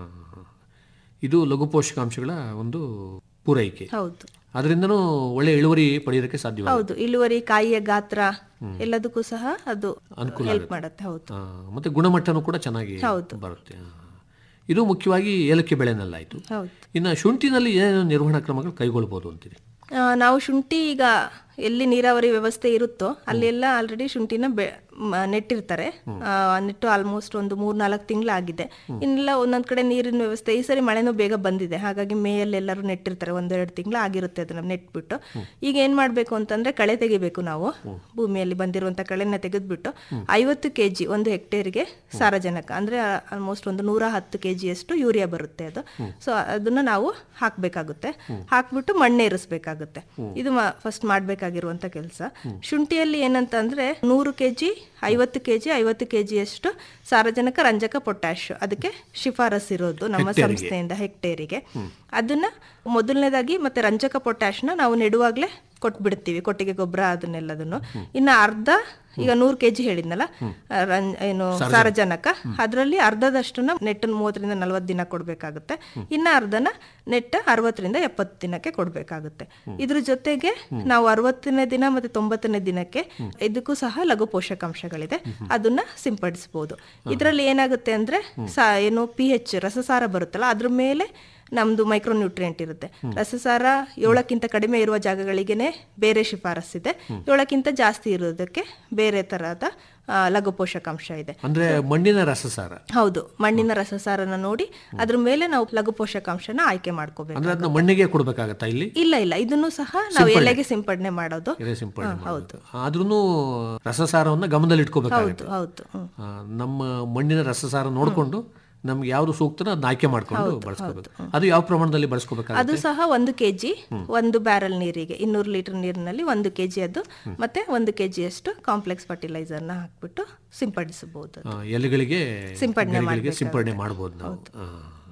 Speaker 4: ಇದು ಲಘು ಪೋಷಕಾಂಶಗಳ ಒಂದು ಪೂರೈಕೆ
Speaker 5: ಹೌದು
Speaker 4: ಅದರಿಂದನೂ ಒಳ್ಳೆ ಇಳುವರಿ ಪಡೆಯೋದಕ್ಕೆ ಸಾಧ್ಯ
Speaker 5: ಹೌದು ಇಳುವರಿ ಕಾಯಿಯ ಗಾತ್ರ ಎಲ್ಲದಕ್ಕೂ ಸಹ ಅದು ಹೆಲ್ಪ್ ಮಾಡುತ್ತೆ ಹೌದು
Speaker 4: ಮತ್ತೆ ಗುಣಮಟ್ಟನೂ ಕೂಡ ಚೆನ್ನಾಗಿ ಬರುತ್ತೆ ಆ. ಇದು ಮುಖ್ಯವಾಗಿ ಏಲಕ್ಕಿ ಬೆಳೆನಲ್ಲಾಯ್ತು
Speaker 5: ಹೌದು
Speaker 4: ಇನ್ನು ಶುಂಠಿನಲ್ಲಿ ಏನೇನು ನಿರ್ವಹಣಾ ಕ್ರಮಗಳು ಕೈಗೊಳ್ಬೋದು ಅಂತೀರಿ
Speaker 5: ಆ, ನಾವು ಶುಂಠಿ ಈಗ ಎಲ್ಲಿ ನೀರಾವರಿ ವ್ಯವಸ್ಥೆ ಇರುತ್ತೋ ಅಲ್ಲೆಲ್ಲ ಆಲ್ರೆಡಿ ಶುಂಠಿನ ಬೆ ಮ- ನೆಟ್ಟಿರ್ತಾರೆ ಆ, ನೆಟ್ಟು ಆಲ್ಮೋಸ್ಟ್ ಒಂದು ಮೂರ್ ನಾಲ್ಕು ತಿಂಗಳಾಗಿದೆ ಇನ್ನೆಲ್ಲ ಒಂದೊಂದ್ ಕಡೆ ನೀರಿನ ವ್ಯವಸ್ಥೆ ಈ ಸರಿ ಮಳೆನೂ ಬೇಗ ಬಂದಿದೆ ಹಾಗಾಗಿ ಮೇಯಲ್ಲಿ ಎಲ್ಲರೂ ನೆಟ್ಟಿರ್ತಾರೆ ಒಂದೆರಡು ತಿಂಗಳು ಆಗಿರುತ್ತೆ ಅದನ್ನ ನೆಟ್ಬಿಟ್ಟು ಈಗ ಏನ್ ಮಾಡ್ಬೇಕು ಅಂತಂದ್ರೆ ಕಳೆ ತೆಗಿಬೇಕು ನಾವು ಭೂಮಿಯಲ್ಲಿ ಬಂದಿರುವಂತ ಕಳೆನ ತೆಗೆದ್ಬಿಟ್ಟು ಐವತ್ತು ಕೆಜಿ ಒಂದು ಹೆಕ್ಟೇರ್ಗೆ ಸಾರಜನಕ ಅಂದ್ರೆ ಆಲ್ಮೋಸ್ಟ್ ಒಂದು ನೂರ ಹತ್ತು ಕೆಜಿ ಅಷ್ಟು ಯೂರಿಯಾ ಬರುತ್ತೆ ಅದು ಸೊ ಅದನ್ನ ನಾವು ಹಾಕ್ಬೇಕಾಗುತ್ತೆ ಹಾಕ್ಬಿಟ್ಟು ಮಣ್ಣೇರಿಸ್ಬೇಕಾಗುತ್ತೆ ಇದು ಫಸ್ಟ್ ಮಾಡ್ಬೇಕಾಗಿರುವಂತ ಕೆಲಸ ಶುಂಠಿಯಲ್ಲಿ ಏನಂತ ಅಂದ್ರೆ ನೂರು ಕೆಜಿ ಐವತ್ತು ಕೆಜಿ ಐವತ್ತು ಕೆಜಿ ಅಷ್ಟು ಸಾರಜನಕ ರಂಜಕ ಪೊಟ್ಯಾಶ್ ಅದಕ್ಕೆ ಶಿಫಾರಸ್ ಇರೋದು ನಮ್ಮ ಸಂಸ್ಥೆಯಿಂದ ಹೆಕ್ಟೇರಿಗೆ ಅದನ್ನ ಮೊದಲನೇದಾಗಿ ಮತ್ತೆ ರಂಜಕ ಪೊಟ್ಯಾಶ್ನ ನಾವು ನೆಡುವಾಗ್ಲೇ ಕೊಟ್ಬಿಡ್ತೀವಿ ಕೊಟ್ಟಿಗೆ ಗೊಬ್ಬರ ಅದನ್ನೆಲ್ಲದನ್ನು ಇನ್ನ ಅರ್ಧ ಈಗ ನೂರು ಕೆಜಿ ಹೇಳಿದ್ನಲ್ಲ ರಂ- ಏನು ಸಾರಜನಕ ಅದರಲ್ಲಿ ಅರ್ಧದಷ್ಟನ್ನ ನೆಟ್ ಮೂವತ್ತರಿಂದ ನಲವತ್ತು ದಿನ ಕೊಡ್ಬೇಕಾಗುತ್ತೆ ಇನ್ನ ಅರ್ಧನ ನೆಟ್ ಅರವತ್ತರಿಂದ ಎಪ್ಪತ್ತು ದಿನಕ್ಕೆ ಕೊಡ್ಬೇಕಾಗುತ್ತೆ ಇದ್ರ ಜೊತೆಗೆ ನಾವು ಅರವತ್ತನೇ ದಿನ ಮತ್ತೆ ತೊಂಬತ್ತನೇ ದಿನಕ್ಕೆ ಇದಕ್ಕೂ ಸಹ ಲಘು ಪೋಷಕಾಂಶಗಳಿದೆ ಅದನ್ನ ಸಿಂಪಡಿಸಬಹುದು ಇದರಲ್ಲಿ ಏನಾಗುತ್ತೆ ಅಂದ್ರೆ ಸಾ- ಏನು ಪಿ ಎಚ್ ರಸಸಾರ ಬರುತ್ತಲ್ಲ ಅದ್ರ ಮೇಲೆ ನಮ್ದು ಮೈಕ್ರೋ ನ್ಯೂಟ್ರಿಯೆಂಟ್ ಇರುತ್ತೆ ರಸಸಾರ ಏಳಕ್ಕಿಂತ ಕಡಿಮೆ ಇರುವ ಜಾಗಗಳಿಗೇನೆ ಬೇರೆ ಶಿಫಾರಸ್ಸಿದೆ ಏಳಕ್ಕಿಂತ ಜಾಸ್ತಿ ಇರೋದಕ್ಕೆ ಬೇರೆ ತರಹದ ಆ, ಲಘು ಪೋಷಕಾಂಶ ಇದೆ
Speaker 4: ಅಂದ್ರೆ ಮಣ್ಣಿನ ರಸಸಾರ
Speaker 5: ಹೌದು ಮಣ್ಣಿನ ರಸಸಾರನ ನೋಡಿ ಅದ್ರ ಮೇಲೆ ನಾವು ಲಘು ಪೋಷಕಾಂಶನ ಆಯ್ಕೆ ಮಾಡ್ಕೋಬೇಕು
Speaker 4: ಅಂದ್ರೆ ಅದನ್ನ ಮಣ್ಣಿಗೆ ಕೊಡ್ಬೇಕಾಗತ್ತಾ ಇಲ್ಲಿ
Speaker 5: ಇಲ್ಲ ಇಲ್ಲ ಇದನ್ನು ಸಹ ನಾವು ಎಲೆಗೆ ಸಿಂಪಡಣೆ ಮಾಡೋದು
Speaker 4: ಎಲೆ ಸಿಂಪಡಣೆ ಮಾಡೋದು ಆದ್ರೂ ರಸಸಾರವನ್ನ ಗಮನದಲ್ಲಿ ಇಟ್ಕೋಬೇಕಾಗುತ್ತೆ
Speaker 5: ಹೌದು ಹ್ಮ್.
Speaker 4: ಆ, ನಮ್ಮ ಮಣ್ಣಿನ ರಸಸಾರ ನೋಡ್ಕೊಂಡು ನಮ್ಗೆ ಯಾವ್ದು ಸೂಕ್ತನ ಅದನ್ನ ಆಯ್ಕೆ ಮಾಡ್ಕೊಂಡು ಬಳಸ್ಕೋಬೇಕು ಅದು ಯಾವ ಪ್ರಮಾಣದಲ್ಲಿ ಬಳಸ್ಕೋಬೇಕಾಗುತ್ತೆ
Speaker 5: ಅದು ಸಹ ಒಂದು ಕೆಜಿ ಒಂದು ಬ್ಯಾರಲ್ ನೀರಿಗೆ ಇನ್ನೂರು ಲೀಟರ್ ನೀರಿನಲ್ಲಿ ಒಂದು ಕೆಜಿ ಅದು ಮತ್ತೆ ಒಂದು ಕೆಜಿ ಅಷ್ಟು ಕಾಂಪ್ಲೆಕ್ಸ್ ಫರ್ಟಿಲೈಸರ್ನ ಹಾಕ್ಬಿಟ್ಟು ಸಿಂಪಡಿಸಬಹುದು
Speaker 4: ಆ, ಎಲೆಗಳಿಗೆ
Speaker 5: ಸಿಂಪಡಣೆ
Speaker 4: ಗಿಡಗಳಿಗೆ ಸಿಂಪಡಣೆ ಮಾಡ್ಬೋದು ನಾವು ಆ.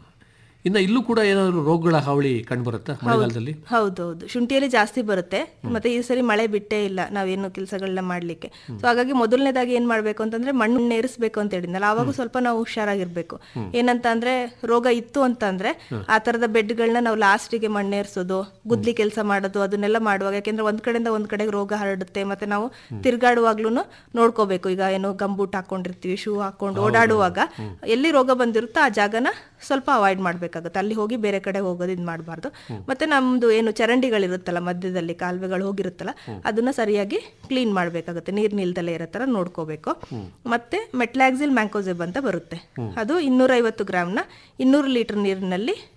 Speaker 4: ಇನ್ನ ಇಲ್ಲೂ ಕೂಡ ಏನಾದ್ರು ರೋಗಗಳ ಹಾವಳಿ ಕಂಡು ಬರುತ್ತಾ ಮಳೆಗಾಲದಲ್ಲಿ
Speaker 5: ಹೌದೌದು ಶುಂಠಿಯಲ್ಲಿ ಜಾಸ್ತಿ ಬರುತ್ತೆ ಮತ್ತೆ ಈ ಸರಿ ಮಳೆ ಬಿಟ್ಟೇ ಇಲ್ಲ ನಾವೇನು ಕೆಲಸಗಳನ್ನ ಮಾಡ್ಲಿಕ್ಕೆ ಸೊ ಹಾಗಾಗಿ ಮೊದಲನೇದಾಗಿ ಏನ್ ಮಾಡ್ಬೇಕು ಅಂತಂದ್ರೆ ಮಣ್ಣು ನೇರಿಸ್ಬೇಕು ಅಂತ ಹೇಳಿದ್ನಲ್ಲ ಅವಾಗ ಸ್ವಲ್ಪ ನಾವು ಹುಷಾರಾಗಿರ್ಬೇಕು ಏನಂತ ಅಂದ್ರೆ ರೋಗ ಇತ್ತು ಅಂತಂದ್ರೆ ಆ ತರದ ಬೆಡ್ಗಳನ್ನ ನಾವು ಲಾಸ್ಟಿಗೆ ಮಣ್ಣೇರ್ಸೋದು ಗುದ್ಲಿ ಕೆಲಸ ಮಾಡೋದು ಅದನ್ನೆಲ್ಲ ಮಾಡುವಾಗ ಯಾಕೆಂದ್ರೆ ಒಂದ್ ಕಡೆಯಿಂದ ಒಂದ್ ಕಡೆಗೆ ರೋಗ ಹರಡುತ್ತೆ ಮತ್ತೆ ನಾವು ತಿರ್ಗಾಡುವಾಗ್ಲೂ ನೋಡ್ಕೋಬೇಕು ಈಗ ಏನು ಗಂಬೂಟ್ ಹಾಕೊಂಡಿರ್ತೀವಿ ಶೂ ಹಾಕೊಂಡು ಓಡಾಡುವಾಗ ಎಲ್ಲಿ ರೋಗ ಬಂದಿರುತ್ತೋ ಆ ಜಾಗನ ಸ್ವಲ್ಪ ಅವಾಯ್ಡ್ ಮಾಡ್ಬೇಕಾಗುತ್ತೆ ಅಲ್ಲಿ ಹೋಗಿ ಬೇರೆ ಕಡೆ ಹೋಗೋದು ಇದು ಮಾಡಬಾರ್ದು ಮತ್ತೆ ನಮ್ದು ಏನು ಚರಂಡಿಗಳಿರುತ್ತಲ್ಲ ಮಧ್ಯದಲ್ಲಿ ಕಾಲುವೆಗಳು ಹೋಗಿರುತ್ತಲ್ಲ ಅದನ್ನ ಸರಿಯಾಗಿ ಕ್ಲೀನ್ ಮಾಡ್ಬೇಕಾಗುತ್ತೆ ನೀರ್ ನಿಲ್ದಲೇ ಇರೋ ತರ ನೋಡ್ಕೋಬೇಕು ಮತ್ತೆ ಮೆಟ್ಲಾಕ್ಸಿಲ್ ಮ್ಯಾಂಕೋಸೆಬ್ ಅಂತ ಬರುತ್ತೆ ಅದು ಇನ್ನೂರೈವತ್ತು ಗ್ರಾಮ್ನ ಇನ್ನೂರು ಲೀಟರ್ ನೀರಿನಲ್ಲಿ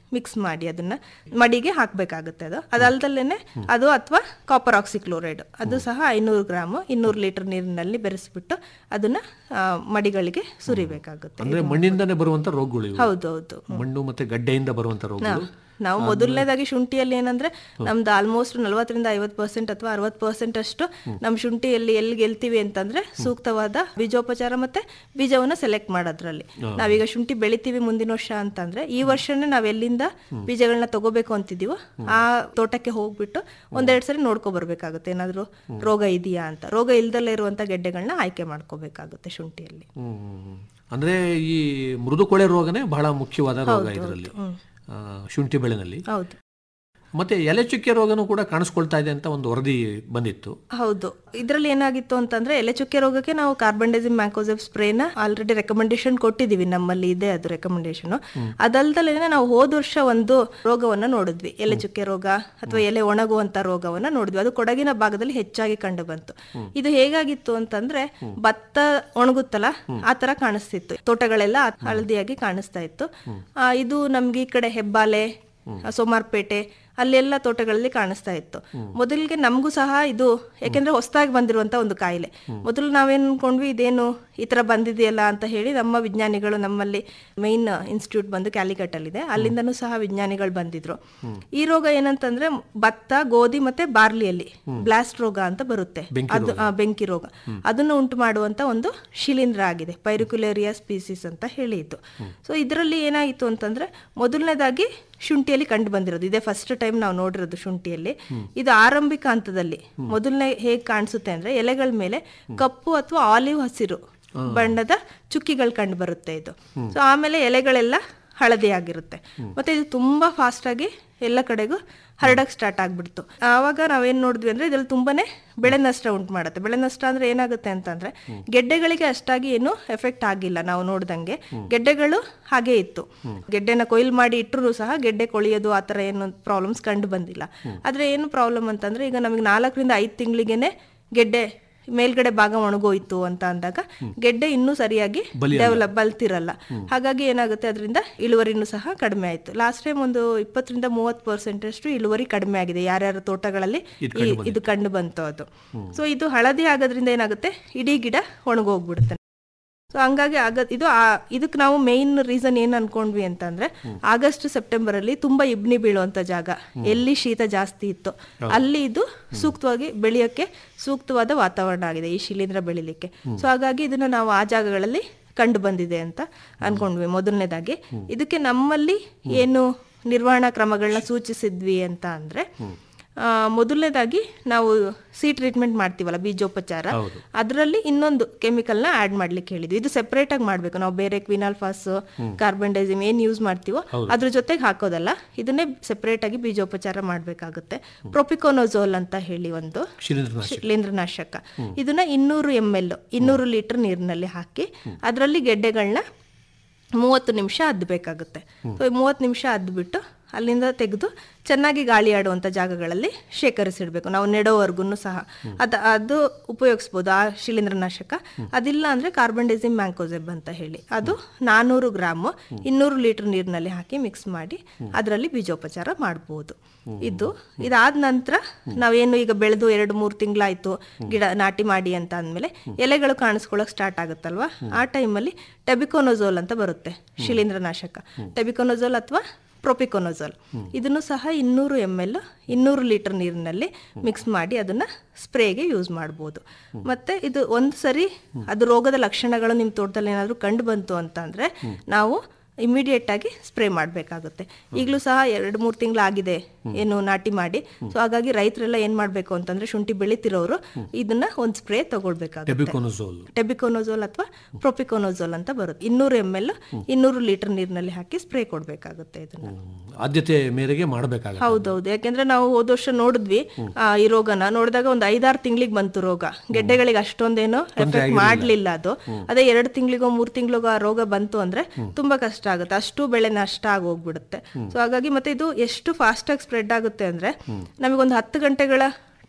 Speaker 5: ಮಿಕ್ಸ್ ಮಾಡಿ ಅದನ್ನ ಮಡಿಗೆ ಹಾಕಬೇಕಾಗುತ್ತೆ ಅದು ಅದಲ್ದಲ್ಲೇನೆ ಅದು ಅಥವಾ ಕಾಪರ್ ಆಕ್ಸಿಕ್ಲೋರೈಡ್ ಅದು ಸಹ ಐನೂರು ಗ್ರಾಮ್ ಇನ್ನೂರು ಲೀಟರ್ ನೀರಿನಲ್ಲಿ ಬೆರೆಸ್ಬಿಟ್ಟು ಅದನ್ನ ಆ, ಮಡಿಗಳಿಗೆ ಸುರಿಬೇಕಾಗುತ್ತೆ
Speaker 4: ಅಂದ್ರೆ ಮಣ್ಣಿಂದನೇ ಬರುವಂತ ರೋಗಗಳು ಇವು.
Speaker 5: ಹೌದೌದು
Speaker 4: ಮಣ್ಣು ಮತ್ತೆ ಗಡ್ಡೆಯಿಂದ ಬರುವಂತ ರೋಗಗಳು
Speaker 5: ನಾವು ಮೊದಲನೇದಾಗಿ ಶುಂಠಿಯಲ್ಲಿ ಏನಂದ್ರೆ ನಮ್ದು ಆಲ್ಮೋಸ್ಟ್ ನಲ್ವತ್ತರಿಂದ ಐವತ್ತು ಪರ್ಸೆಂಟ್ ಅಥವಾ ಅರವತ್ತು ಪರ್ಸೆಂಟ್ ಅಷ್ಟು ನಮ್ಮ ಶುಂಠಿಯಲ್ಲಿ ಎಲ್ಲಿ ಗೆಲ್ತೀವಿ ಅಂತಂದ್ರೆ ಸೂಕ್ತವಾದ ಬೀಜೋಪಚಾರ ಮತ್ತೆ ಬೀಜವನ್ನ ಸೆಲೆಕ್ಟ್ ಮಾಡೋದ್ರಲ್ಲಿ ನಾವೀಗ ಶುಂಠಿ ಬೆಳಿತೀವಿ ಮುಂದಿನ ವರ್ಷ ಅಂತಂದ್ರೆ ಈ ವರ್ಷನೇ ನಾವ್ ಎಲ್ಲಿಂದ ಬೀಜಗಳನ್ನ ತಗೋಬೇಕು ಅಂತಿದೀವೋ ಆ ತೋಟಕ್ಕೆ ಹೋಗ್ಬಿಟ್ಟು ಒಂದೆರಡು ಸರಿ ನೋಡ್ಕೊ ಬರ್ಬೇಕಾಗುತ್ತೆ ಏನಾದ್ರು ರೋಗ ಇದೆಯಾ ಅಂತ ರೋಗ ಇಲ್ದಲ್ಲೇ ಇರುವಂತ ಗೆಡ್ಡೆಗಳನ್ನ ಆಯ್ಕೆ ಮಾಡ್ಕೋಬೇಕಾಗುತ್ತೆ ಶುಂಠಿಯಲ್ಲಿ
Speaker 4: ಹ್ಮ್, ಹ್ಮ್, ಹ್ಮ್. ಅಂದ್ರೆ ಈ ಮೃದು ಕೊಳೆ ರೋಗನೇ ಬಹಳ ಮುಖ್ಯವಾದ ರೋಗ ಇದರಲ್ಲಿ ಆ, ಶುಂಠಿ ಬೆಳೆನಲ್ಲಿ
Speaker 5: ಹೌದು
Speaker 4: ಮತ್ತೆ ಎಲೆ ಚುಕ್ಕೆ ರೋಗನೂ ಕೂಡ ಕಾಣಿಸ್ಕೊಳ್ತಾ ಇದೆ ಅಂತ ಒಂದು ವರದಿ ಬಂದಿತ್ತು
Speaker 5: ಹೌದು ಇದರಲ್ಲಿ ಏನಾಗಿತ್ತು ಅಂತಂದ್ರೆ ಎಲೆ ಚುಕ್ಕೆ ರೋಗಕ್ಕೆ ನಾವು ಕಾರ್ಬನ್ಡೈಸಿಮ್ ಮ್ಯಾಕೋಸೆಫ್ ಸ್ಪ್ರೇನ ಆಲ್ರೆಡಿ ರೆಕಮೆಂಡೇಶನ್ ಕೊಟ್ಟಿದೀವಿ ನಮ್ಮಲ್ಲಿ ಇದೆ ಅದು ರೆಕಮೆಂಡೇಶನ್ ಅದಲ್ದಲೇನೆ ನಾವು ಹೋದ ವರ್ಷ ಒಂದು ರೋಗವನ್ನ ನೋಡಿದ್ವಿ ಎಲೆ ಚುಕ್ಕೆ ರೋಗ ಅಥವಾ ಎಲೆ ಒಣಗುವಂತ ರೋಗವನ್ನ ನೋಡಿದ್ವಿ ಅದು ಕೊಡಗಿನ ಭಾಗದಲ್ಲಿ ಹೆಚ್ಚಾಗಿ ಕಂಡು ಬಂತು ಇದು ಹೇಗಾಗಿತ್ತು ಅಂತಂದ್ರೆ ಭತ್ತ ಒಣಗುತ್ತಲ್ಲ ಆ ತರ ಕಾಣಿಸ್ತಿತ್ತು ತೋಟಗಳೆಲ್ಲ ಹಳದಿಯಾಗಿ ಕಾಣಿಸ್ತಾ ಇತ್ತು ಆ, ಇದು ನಮ್ಗೆ ಈ ಕಡೆ ಹೆಬ್ಬಾಲೆ ಸೋಮಾರ್ಪೇಟೆ ಅಲ್ಲೆಲ್ಲ ತೋಟಗಳಲ್ಲಿ ಕಾಣಿಸ್ತಾ ಇತ್ತು ಮೊದಲಿಗೆ ನಮಗೂ ಸಹ ಇದು ಯಾಕೆಂದ್ರೆ ಹೊಸದಾಗಿ ಬಂದಿರುವಂತ ಒಂದು ಕಾಯಿಲೆ ಮೊದಲು ನಾವೇನ್ ಅನ್ಕೊಂಡ್ವಿ ಇದೇನು ಈ ತರ ಬಂದಿದೆಯಲ್ಲ ಅಂತ ಹೇಳಿ ನಮ್ಮ ವಿಜ್ಞಾನಿಗಳು ನಮ್ಮಲ್ಲಿ ಮೈನ್ ಇನ್ಸ್ಟಿಟ್ಯೂಟ್ ಬಂದು ಕ್ಯಾಲಿಕಟ್ ಅಲ್ಲಿದೆ ಅಲ್ಲಿಂದನೂ ಸಹ ವಿಜ್ಞಾನಿಗಳು ಬಂದಿದ್ರು ಈ ರೋಗ ಏನಂತಂದ್ರೆ ಭತ್ತ ಗೋಧಿ ಮತ್ತೆ ಬಾರ್ಲಿಯಲ್ಲಿ ಬ್ಲಾಸ್ಟ್ ರೋಗ ಅಂತ ಬರುತ್ತೆ ಅದು ಆ, ಬೆಂಕಿ ರೋಗ ಅದನ್ನು ಉಂಟು ಮಾಡುವಂತ ಒಂದು ಶಿಲೀಂಧ್ರ ಆಗಿದೆ ಪೈರುಕ್ಯುಲೇರಿಯಾ ಸ್ಪೀಸಿಸ್ ಅಂತ ಹೇಳಿ ಇತ್ತು ಸೊ ಇದರಲ್ಲಿ ಏನಾಯಿತು ಅಂತಂದ್ರೆ ಮೊದಲನೇದಾಗಿ ಶುಂಠಿಯಲ್ಲಿ ಕಂಡು ಬಂದಿರೋದು ಇದೇ ಫಸ್ಟ್ ಟೈಮ್ ನಾವು ನೋಡಿರೋದು ಶುಂಠಿಯಲ್ಲಿ ಇದು ಆರಂಭಿಕ ಹಂತದಲ್ಲಿ ಮೊದಲನೇ ಹೇಗೆ ಕಾಣಿಸುತ್ತೆ ಅಂದ್ರೆ ಎಲೆಗಳ ಮೇಲೆ ಕಪ್ಪು ಅಥವಾ ಆಲಿವ್ ಹಸಿರು ಬಣ್ಣದ ಚುಕ್ಕಿಗಳು ಕಂಡು ಬರುತ್ತೆ ಇದು ಸೊ ಆಮೇಲೆ ಎಲೆಗಳೆಲ್ಲ ಹಳದಿ ಆಗಿರುತ್ತೆ ಮತ್ತೆ ಇದು ತುಂಬಾ ಫಾಸ್ಟ್ ಆಗಿ ಎಲ್ಲ ಕಡೆಗೂ ಹರಡಕ್ ಸ್ಟಾರ್ಟ್ ಆಗ್ಬಿಡ್ತು ಆವಾಗ ನಾವೇನ್ ನೋಡಿದ್ವಿ ಅಂದ್ರೆ ಇದ್ರಲ್ಲಿ ತುಂಬಾನೇ ಬೆಳೆ ನಷ್ಟ ಉಂಟು ಮಾಡುತ್ತೆ ಬೆಳೆ ನಷ್ಟ ಅಂದ್ರೆ ಏನಾಗುತ್ತೆ ಅಂತಂದ್ರೆ ಗೆಡ್ಡೆಗಳಿಗೆ ಅಷ್ಟಾಗಿ ಏನು ಎಫೆಕ್ಟ್ ಆಗಿಲ್ಲ ನಾವು ನೋಡ್ದಂಗೆ ಗೆಡ್ಡೆಗಳು ಹಾಗೆ ಇತ್ತು ಗೆಡ್ಡೆನ ಕೊಯ್ಲು ಮಾಡಿ ಇಟ್ಟರು ಸಹ ಗೆಡ್ಡೆ ಕೊಳಿಯೋದು ಆ ಥರ ಏನು ಪ್ರಾಬ್ಲಮ್ಸ್ ಕಂಡು ಬಂದಿಲ್ಲ ಆದ್ರೆ ಏನು ಪ್ರಾಬ್ಲಮ್ ಅಂತಂದ್ರೆ ಈಗ ನಮಗೆ ನಾಲ್ಕರಿಂದ ಐದು ತಿಂಗಳಿಗೆನೆ ಗೆಡ್ಡೆ ಮೇಲ್ಗಡೆ ಭಾಗ ಒಣಗೋಯ್ತು ಅಂತ ಅಂದಾಗ ಗೆಡ್ಡೆ ಇನ್ನೂ ಸರಿಯಾಗಿ ಡೆವಲಪ್ ಬಲ್ತಿರಲ್ಲ ಹಾಗಾಗಿ ಏನಾಗುತ್ತೆ ಅದರಿಂದ ಇಳುವರಿನೂ ಸಹ ಕಡಿಮೆ ಆಯ್ತು ಲಾಸ್ಟ್ ಟೈಮ್ ಒಂದು ಇಪ್ಪತ್ತರಿಂದ ಮೂವತ್ತು ಪರ್ಸೆಂಟ್ ಅಷ್ಟು ಇಳುವರಿ ಕಡಿಮೆ ಆಗಿದೆ ಯಾರ್ಯಾರ ತೋಟಗಳಲ್ಲಿ ಈ- ಇದು ಕಂಡು ಬಂತು ಅದು ಸೊ ಇದು ಹಳದಿ ಆಗೋದ್ರಿಂದ ಏನಾಗುತ್ತೆ ಇಡೀ ಗಿಡ ಒಣಗೋಗ್ಬಿಡುತ್ತೆ ಸೊ ಹಂಗಾಗಿ ಆಗ ಇದು ಆ- ಇದಕ್ಕೆ ನಾವು ಮೇನ್ ರೀಸನ್ ಏನ್ ಅನ್ಕೊಂಡ್ವಿ ಅಂತಂದ್ರೆ ಆಗಸ್ಟ್ ಸೆಪ್ಟೆಂಬರ್ ಅಲ್ಲಿ ತುಂಬಾ ಇಬ್ನಿ ಬೀಳುವಂತ ಜಾಗ ಎಲ್ಲಿ ಶೀತ ಜಾಸ್ತಿ ಇತ್ತು ಅಲ್ಲಿ ಇದು ಸೂಕ್ತವಾಗಿ ಬೆಳೆಯೋಕೆ ಸೂಕ್ತವಾದ ವಾತಾವರಣ ಆಗಿದೆ ಈ ಶಿಲೀಂಧ್ರ ಬೆಳಿಲಿಕ್ಕೆ ಸೊ ಹಾಗಾಗಿ ಇದನ್ನ ನಾವು ಆ ಜಾಗಗಳಲ್ಲಿ ಕಂಡು ಬಂದಿದೆ ಅಂತ ಅನ್ಕೊಂಡ್ವಿ ಮೊದಲನೇದಾಗಿ ಇದಕ್ಕೆ ನಮ್ಮಲ್ಲಿ ಏನು ನಿರ್ವಹಣಾ ಕ್ರಮಗಳನ್ನ ಸೂಚಿಸಿದ್ವಿ ಅಂತ ಅಂದ್ರೆ ಆ, ಮೊದಲನೇದಾಗಿ ನಾವು ಸಿ ಟ್ರೀಟ್ಮೆಂಟ್ ಮಾಡ್ತೀವಲ್ಲ ಬೀಜೋಪಚಾರ ಅದರಲ್ಲಿ ಇನ್ನೊಂದು ಕೆಮಿಕಲ್ನ ಆಡ್ ಮಾಡ್ಲಿಕ್ಕೆ ಹೇಳಿದ್ವಿ ಇದು ಸೆಪರೇಟ್ ಆಗಿ ಮಾಡ್ಬೇಕು ನಾವು ಬೇರೆ ಕ್ವಿನಾಲ್ಫಾಸ್ ಕಾರ್ಬನ್ ಡೈಸಿಮ್ ಏನ್ ಯೂಸ್ ಮಾಡ್ತೀವೋ ಅದ್ರ ಜೊತೆಗೆ ಹಾಕೋದಲ್ಲ ಇದನ್ನೇ ಸೆಪರೇಟ್ ಆಗಿ ಬೀಜೋಪಚಾರ ಮಾಡ್ಬೇಕಾಗುತ್ತೆ ಪ್ರೊಪಿಕೋನೋಸೋಲ್ ಅಂತ ಹೇಳಿ ಒಂದು
Speaker 4: ಶಿಲೀಂಧ್ರನಾಶಕ.
Speaker 5: ಶಿಲೀಂಧ್ರನಾಶಕ ಇದನ್ನ ಇನ್ನೂರು ಎಮ್ ಎಲ್ ಇನ್ನೂರು ಲೀಟರ್ ನೀರಿನಲ್ಲಿ ಹಾಕಿ ಅದರಲ್ಲಿ ಗೆಡ್ಡೆಗಳನ್ನ ಮೂವತ್ತು ನಿಮಿಷ ಅದ್ಬೇಕಾಗುತ್ತೆ ಸೊ ಮೂವತ್ತು ನಿಮಿಷ ಅದ್ಬಿಟ್ಟು ಅಲ್ಲಿಂದ ತೆಗೆದು ಚೆನ್ನಾಗಿ ಗಾಳಿ ಆಡುವಂಥ ಜಾಗಗಳಲ್ಲಿ ಶೇಖರಿಸಿಡ್ಬೇಕು ನಾವು ನೆಡೋವರೆಗೂ ಸಹ ಅದು ಅದು ಉಪಯೋಗಿಸ್ಬೋದು ಆ ಶಿಲೀಂಧ್ರನಾಶಕ ಅದಿಲ್ಲ ಅಂದರೆ ಕಾರ್ಬನ್ ಡೈಸಿಮ್ ಮ್ಯಾಂಕೋಸೆಬ್ ಅಂತ ಹೇಳಿ ಅದು ನಾನ್ನೂರು ಗ್ರಾಮು ಇನ್ನೂರು ಲೀಟರ್ ನೀರಿನಲ್ಲಿ ಹಾಕಿ ಮಿಕ್ಸ್ ಮಾಡಿ ಅದರಲ್ಲಿ ಬೀಜೋಪಚಾರ ಮಾಡ್ಬೋದು ಇದು ಇದಾದ ನಂತರ ನಾವೇನು ಈಗ ಬೆಳೆದು ಎರಡು ಮೂರು ತಿಂಗಳಾಯ್ತು ಗಿಡ ನಾಟಿ ಮಾಡಿ ಅಂತ ಅಂದಮೇಲೆ ಎಲೆಗಳು ಕಾಣಿಸ್ಕೊಳ್ಳೋಕೆ ಸ್ಟಾರ್ಟ್ ಆಗುತ್ತಲ್ವಾ ಆ ಟೈಮಲ್ಲಿ ಟೆಬಿಕೋನೋಸೋಲ್ ಅಂತ ಬರುತ್ತೆ ಶಿಲೀಂಧ್ರನಾಶಕ ಟೆಬಿಕೋನೋಸೋಲ್ ಅಥವಾ ಪ್ರೊಪಿಕೋನೋಸೋಲ್ ಇದನ್ನು ಸಹ ಇನ್ನೂರು ಎಮ್ ಎಲ್ ಇನ್ನೂರು ಲೀಟರ್ ನೀರಿನಲ್ಲಿ ಮಿಕ್ಸ್ ಮಾಡಿ ಅದನ್ನ ಸ್ಪ್ರೇಗೆ ಯೂಸ್ ಮಾಡ್ಬೋದು ಮತ್ತೆ ಇದು ಒಂದು ಸರಿ ಅದು ರೋಗದ ಲಕ್ಷಣಗಳು ನಿಮ್ಮ ತೋಟದಲ್ಲಿ ಏನಾದರೂ ಕಂಡು ಬಂತು ಅಂತ ಅಂದ್ರೆ ನಾವು ಇಮಿಡಿಯೇಟ್ ಆಗಿ ಸ್ಪ್ರೇ ಮಾಡಬೇಕಾಗುತ್ತೆ ಈಗಲೂ ಸಹ ಎರಡು ಮೂರು ತಿಂಗಳಾಗಿದೆ ಏನು ನಾಟಿ ಮಾಡಿ ಸೊ ಹಾಗಾಗಿ ರೈತರೆಲ್ಲ ಏನ್ ಮಾಡಬೇಕು ಅಂತಂದ್ರೆ ಶುಂಠಿ ಬೆಳಿತಿರೋರು ಇದನ್ನ ಒಂದು ಸ್ಪ್ರೇ ತಗೊಳ್ಬೇಕಾಗುತ್ತೆ
Speaker 4: ಟೆಬಿಕೋನೋಸೋಲ್
Speaker 5: ಟೆಬಿಕೋನೋಸೋಲ್ ಅಥವಾ ಪ್ರೊಪಿಕೋನೋಸೋಲ್ ಅಂತ ಬರುತ್ತೆ ಇನ್ನೂರು ಎಮ್ ಎಲ್ ಇನ್ನೂರು ಲೀಟರ್ ನೀರಿನಲ್ಲಿ ಹಾಕಿ ಸ್ಪ್ರೇ ಕೊಡ್ಬೇಕಾಗುತ್ತೆ ಇದನ್ನ
Speaker 4: ಆದ್ಯತೆ ಮೇರೆಗೆ ಮಾಡಬೇಕಾಗುತ್ತೆ
Speaker 5: ಹೌದೌದು ಯಾಕೆಂದ್ರೆ ನಾವು ಹೋದ ವರ್ಷ ನೋಡಿದ್ವಿ ಆ, ಈ ರೋಗನ ನೋಡಿದಾಗ ಒಂದು ಐದಾರು ತಿಂಗಳಿಗೆ ಬಂತು ರೋಗ ಗೆಡ್ಡೆಗಳಿಗೆ ಅಷ್ಟೊಂದೇನು ಎಫೆಕ್ಟ್ ಮಾಡ್ಲಿಲ್ಲ ಅದು ಅದೇ ಎರಡು ತಿಂಗಳಿಗೋ ಮೂರ್ ತಿಂಗಳಿಗೋ ಆ ರೋಗ ಬಂತು ಅಂದ್ರೆ ತುಂಬಾ ಕಷ್ಟ ಆಗುತ್ತೆ ಅಷ್ಟು ಬೆಳೆ ನಷ್ಟ ಆಗಿ ಹೋಗ್ಬಿಡುತ್ತೆ ಸೊ ಹಾಗಾಗಿ ಮತ್ತೆ ಇದು ಎಷ್ಟು ಫಾಸ್ಟ್ ಆಗಿ ಸ್ಪ್ರೆಡ್ ಆಗುತ್ತೆ ಅಂದ್ರೆ ನಮಗೊಂದು ಹತ್ತು ಗಂಟೆಗಳ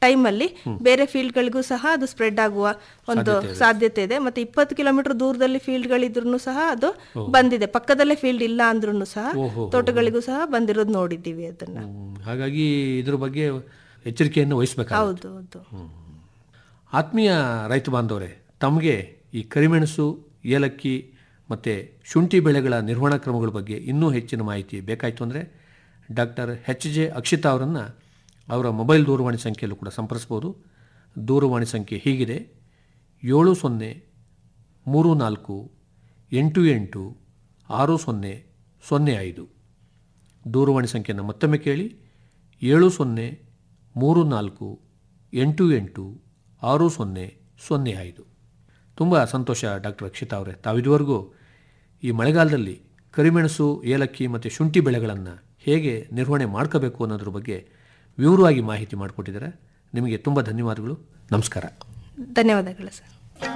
Speaker 5: ಟೈಮಲ್ಲಿ ಬೇರೆ ಫೀಲ್ಡ್ಗಳಿಗೂ ಸಹ ಅದು ಸ್ಪ್ರೆಡ್ ಆಗುವ ಒಂದು ಸಾಧ್ಯತೆ ಇದೆ ಮತ್ತೆ ಇಪ್ಪತ್ತು ಕಿಲೋಮೀಟರ್ ದೂರದಲ್ಲಿ ಫೀಲ್ಡ್ಗಳಿದ್ರು ಸಹ ಅದು ಬಂದಿದೆ ಪಕ್ಕದಲ್ಲೇ ಫೀಲ್ಡ್ ಇಲ್ಲ ಅಂದ್ರೂ ಸಹ ತೋಟಗಳಿಗೂ ಸಹ ಬಂದಿರೋದು ನೋಡಿದ್ದೀವಿ ಅದನ್ನ
Speaker 4: ಹ್ಮ್. ಹಾಗಾಗಿ ಇದ್ರ ಬಗ್ಗೆ ಎಚ್ಚರಿಕೆಯನ್ನು ವಹಿಸಬೇಕಾಗುತ್ತೆ
Speaker 5: ಹೌದು ಹೌದು
Speaker 4: ಆತ್ಮೀಯ ರೈತ ಬಾಂಧವರೇ ತಮಗೆ ಈ ಕರಿಮೆಣಸು ಏಲಕ್ಕಿ ಮತ್ತು ಶುಂಠಿ ಬೆಳೆಗಳ ನಿರ್ವಹಣಾ ಕ್ರಮಗಳ ಬಗ್ಗೆ ಇನ್ನೂ ಹೆಚ್ಚಿನ ಮಾಹಿತಿ ಬೇಕಾಯಿತು ಅಂದರೆ ಡಾಕ್ಟರ್ ಎಚ್ ಜೆ ಅಕ್ಷಿತಾ ಅವರನ್ನು ಅವರ ಮೊಬೈಲ್ ದೂರವಾಣಿ ಸಂಖ್ಯೆಯಲ್ಲೂ ಕೂಡ ಸಂಪರ್ಸ್ಬೋದು ದೂರವಾಣಿ ಸಂಖ್ಯೆ ಹೀಗಿದೆ ಏಳು ಸೊನ್ನೆ ಮೂರು ನಾಲ್ಕು ಎಂಟು ಎಂಟು ಆರು ಸೊನ್ನೆ ಸೊನ್ನೆ ಐದು ದೂರವಾಣಿ ಸಂಖ್ಯೆಯನ್ನು ಮತ್ತೊಮ್ಮೆ ಕೇಳಿ ಏಳು ಸೊನ್ನೆ ಮೂರು ನಾಲ್ಕು ಎಂಟು ಎಂಟು ಆರು ಸೊನ್ನೆ ಸೊನ್ನೆ ಐದು ತುಂಬ ಸಂತೋಷ ಡಾಕ್ಟರ್ ಅಕ್ಷಿತಾ ಅವರೇ ತಾವಿದುವರೆಗೂ ಈ ಮಳೆಗಾಲದಲ್ಲಿ ಕರಿಮೆಣಸು ಏಲಕ್ಕಿ ಮತ್ತು ಶುಂಠಿ ಬೆಳೆಗಳನ್ನು ಹೇಗೆ ನಿರ್ವಹಣೆ ಮಾಡ್ಕೋಬೇಕು ಅನ್ನೋದ್ರ ಬಗ್ಗೆ ವಿವರವಾಗಿ ಮಾಹಿತಿ ಮಾಡಿಕೊಟ್ಟಿದ್ದಾರೆ ನಿಮಗೆ ತುಂಬ ಧನ್ಯವಾದಗಳು ನಮಸ್ಕಾರ
Speaker 5: ಧನ್ಯವಾದಗಳು ಸರ್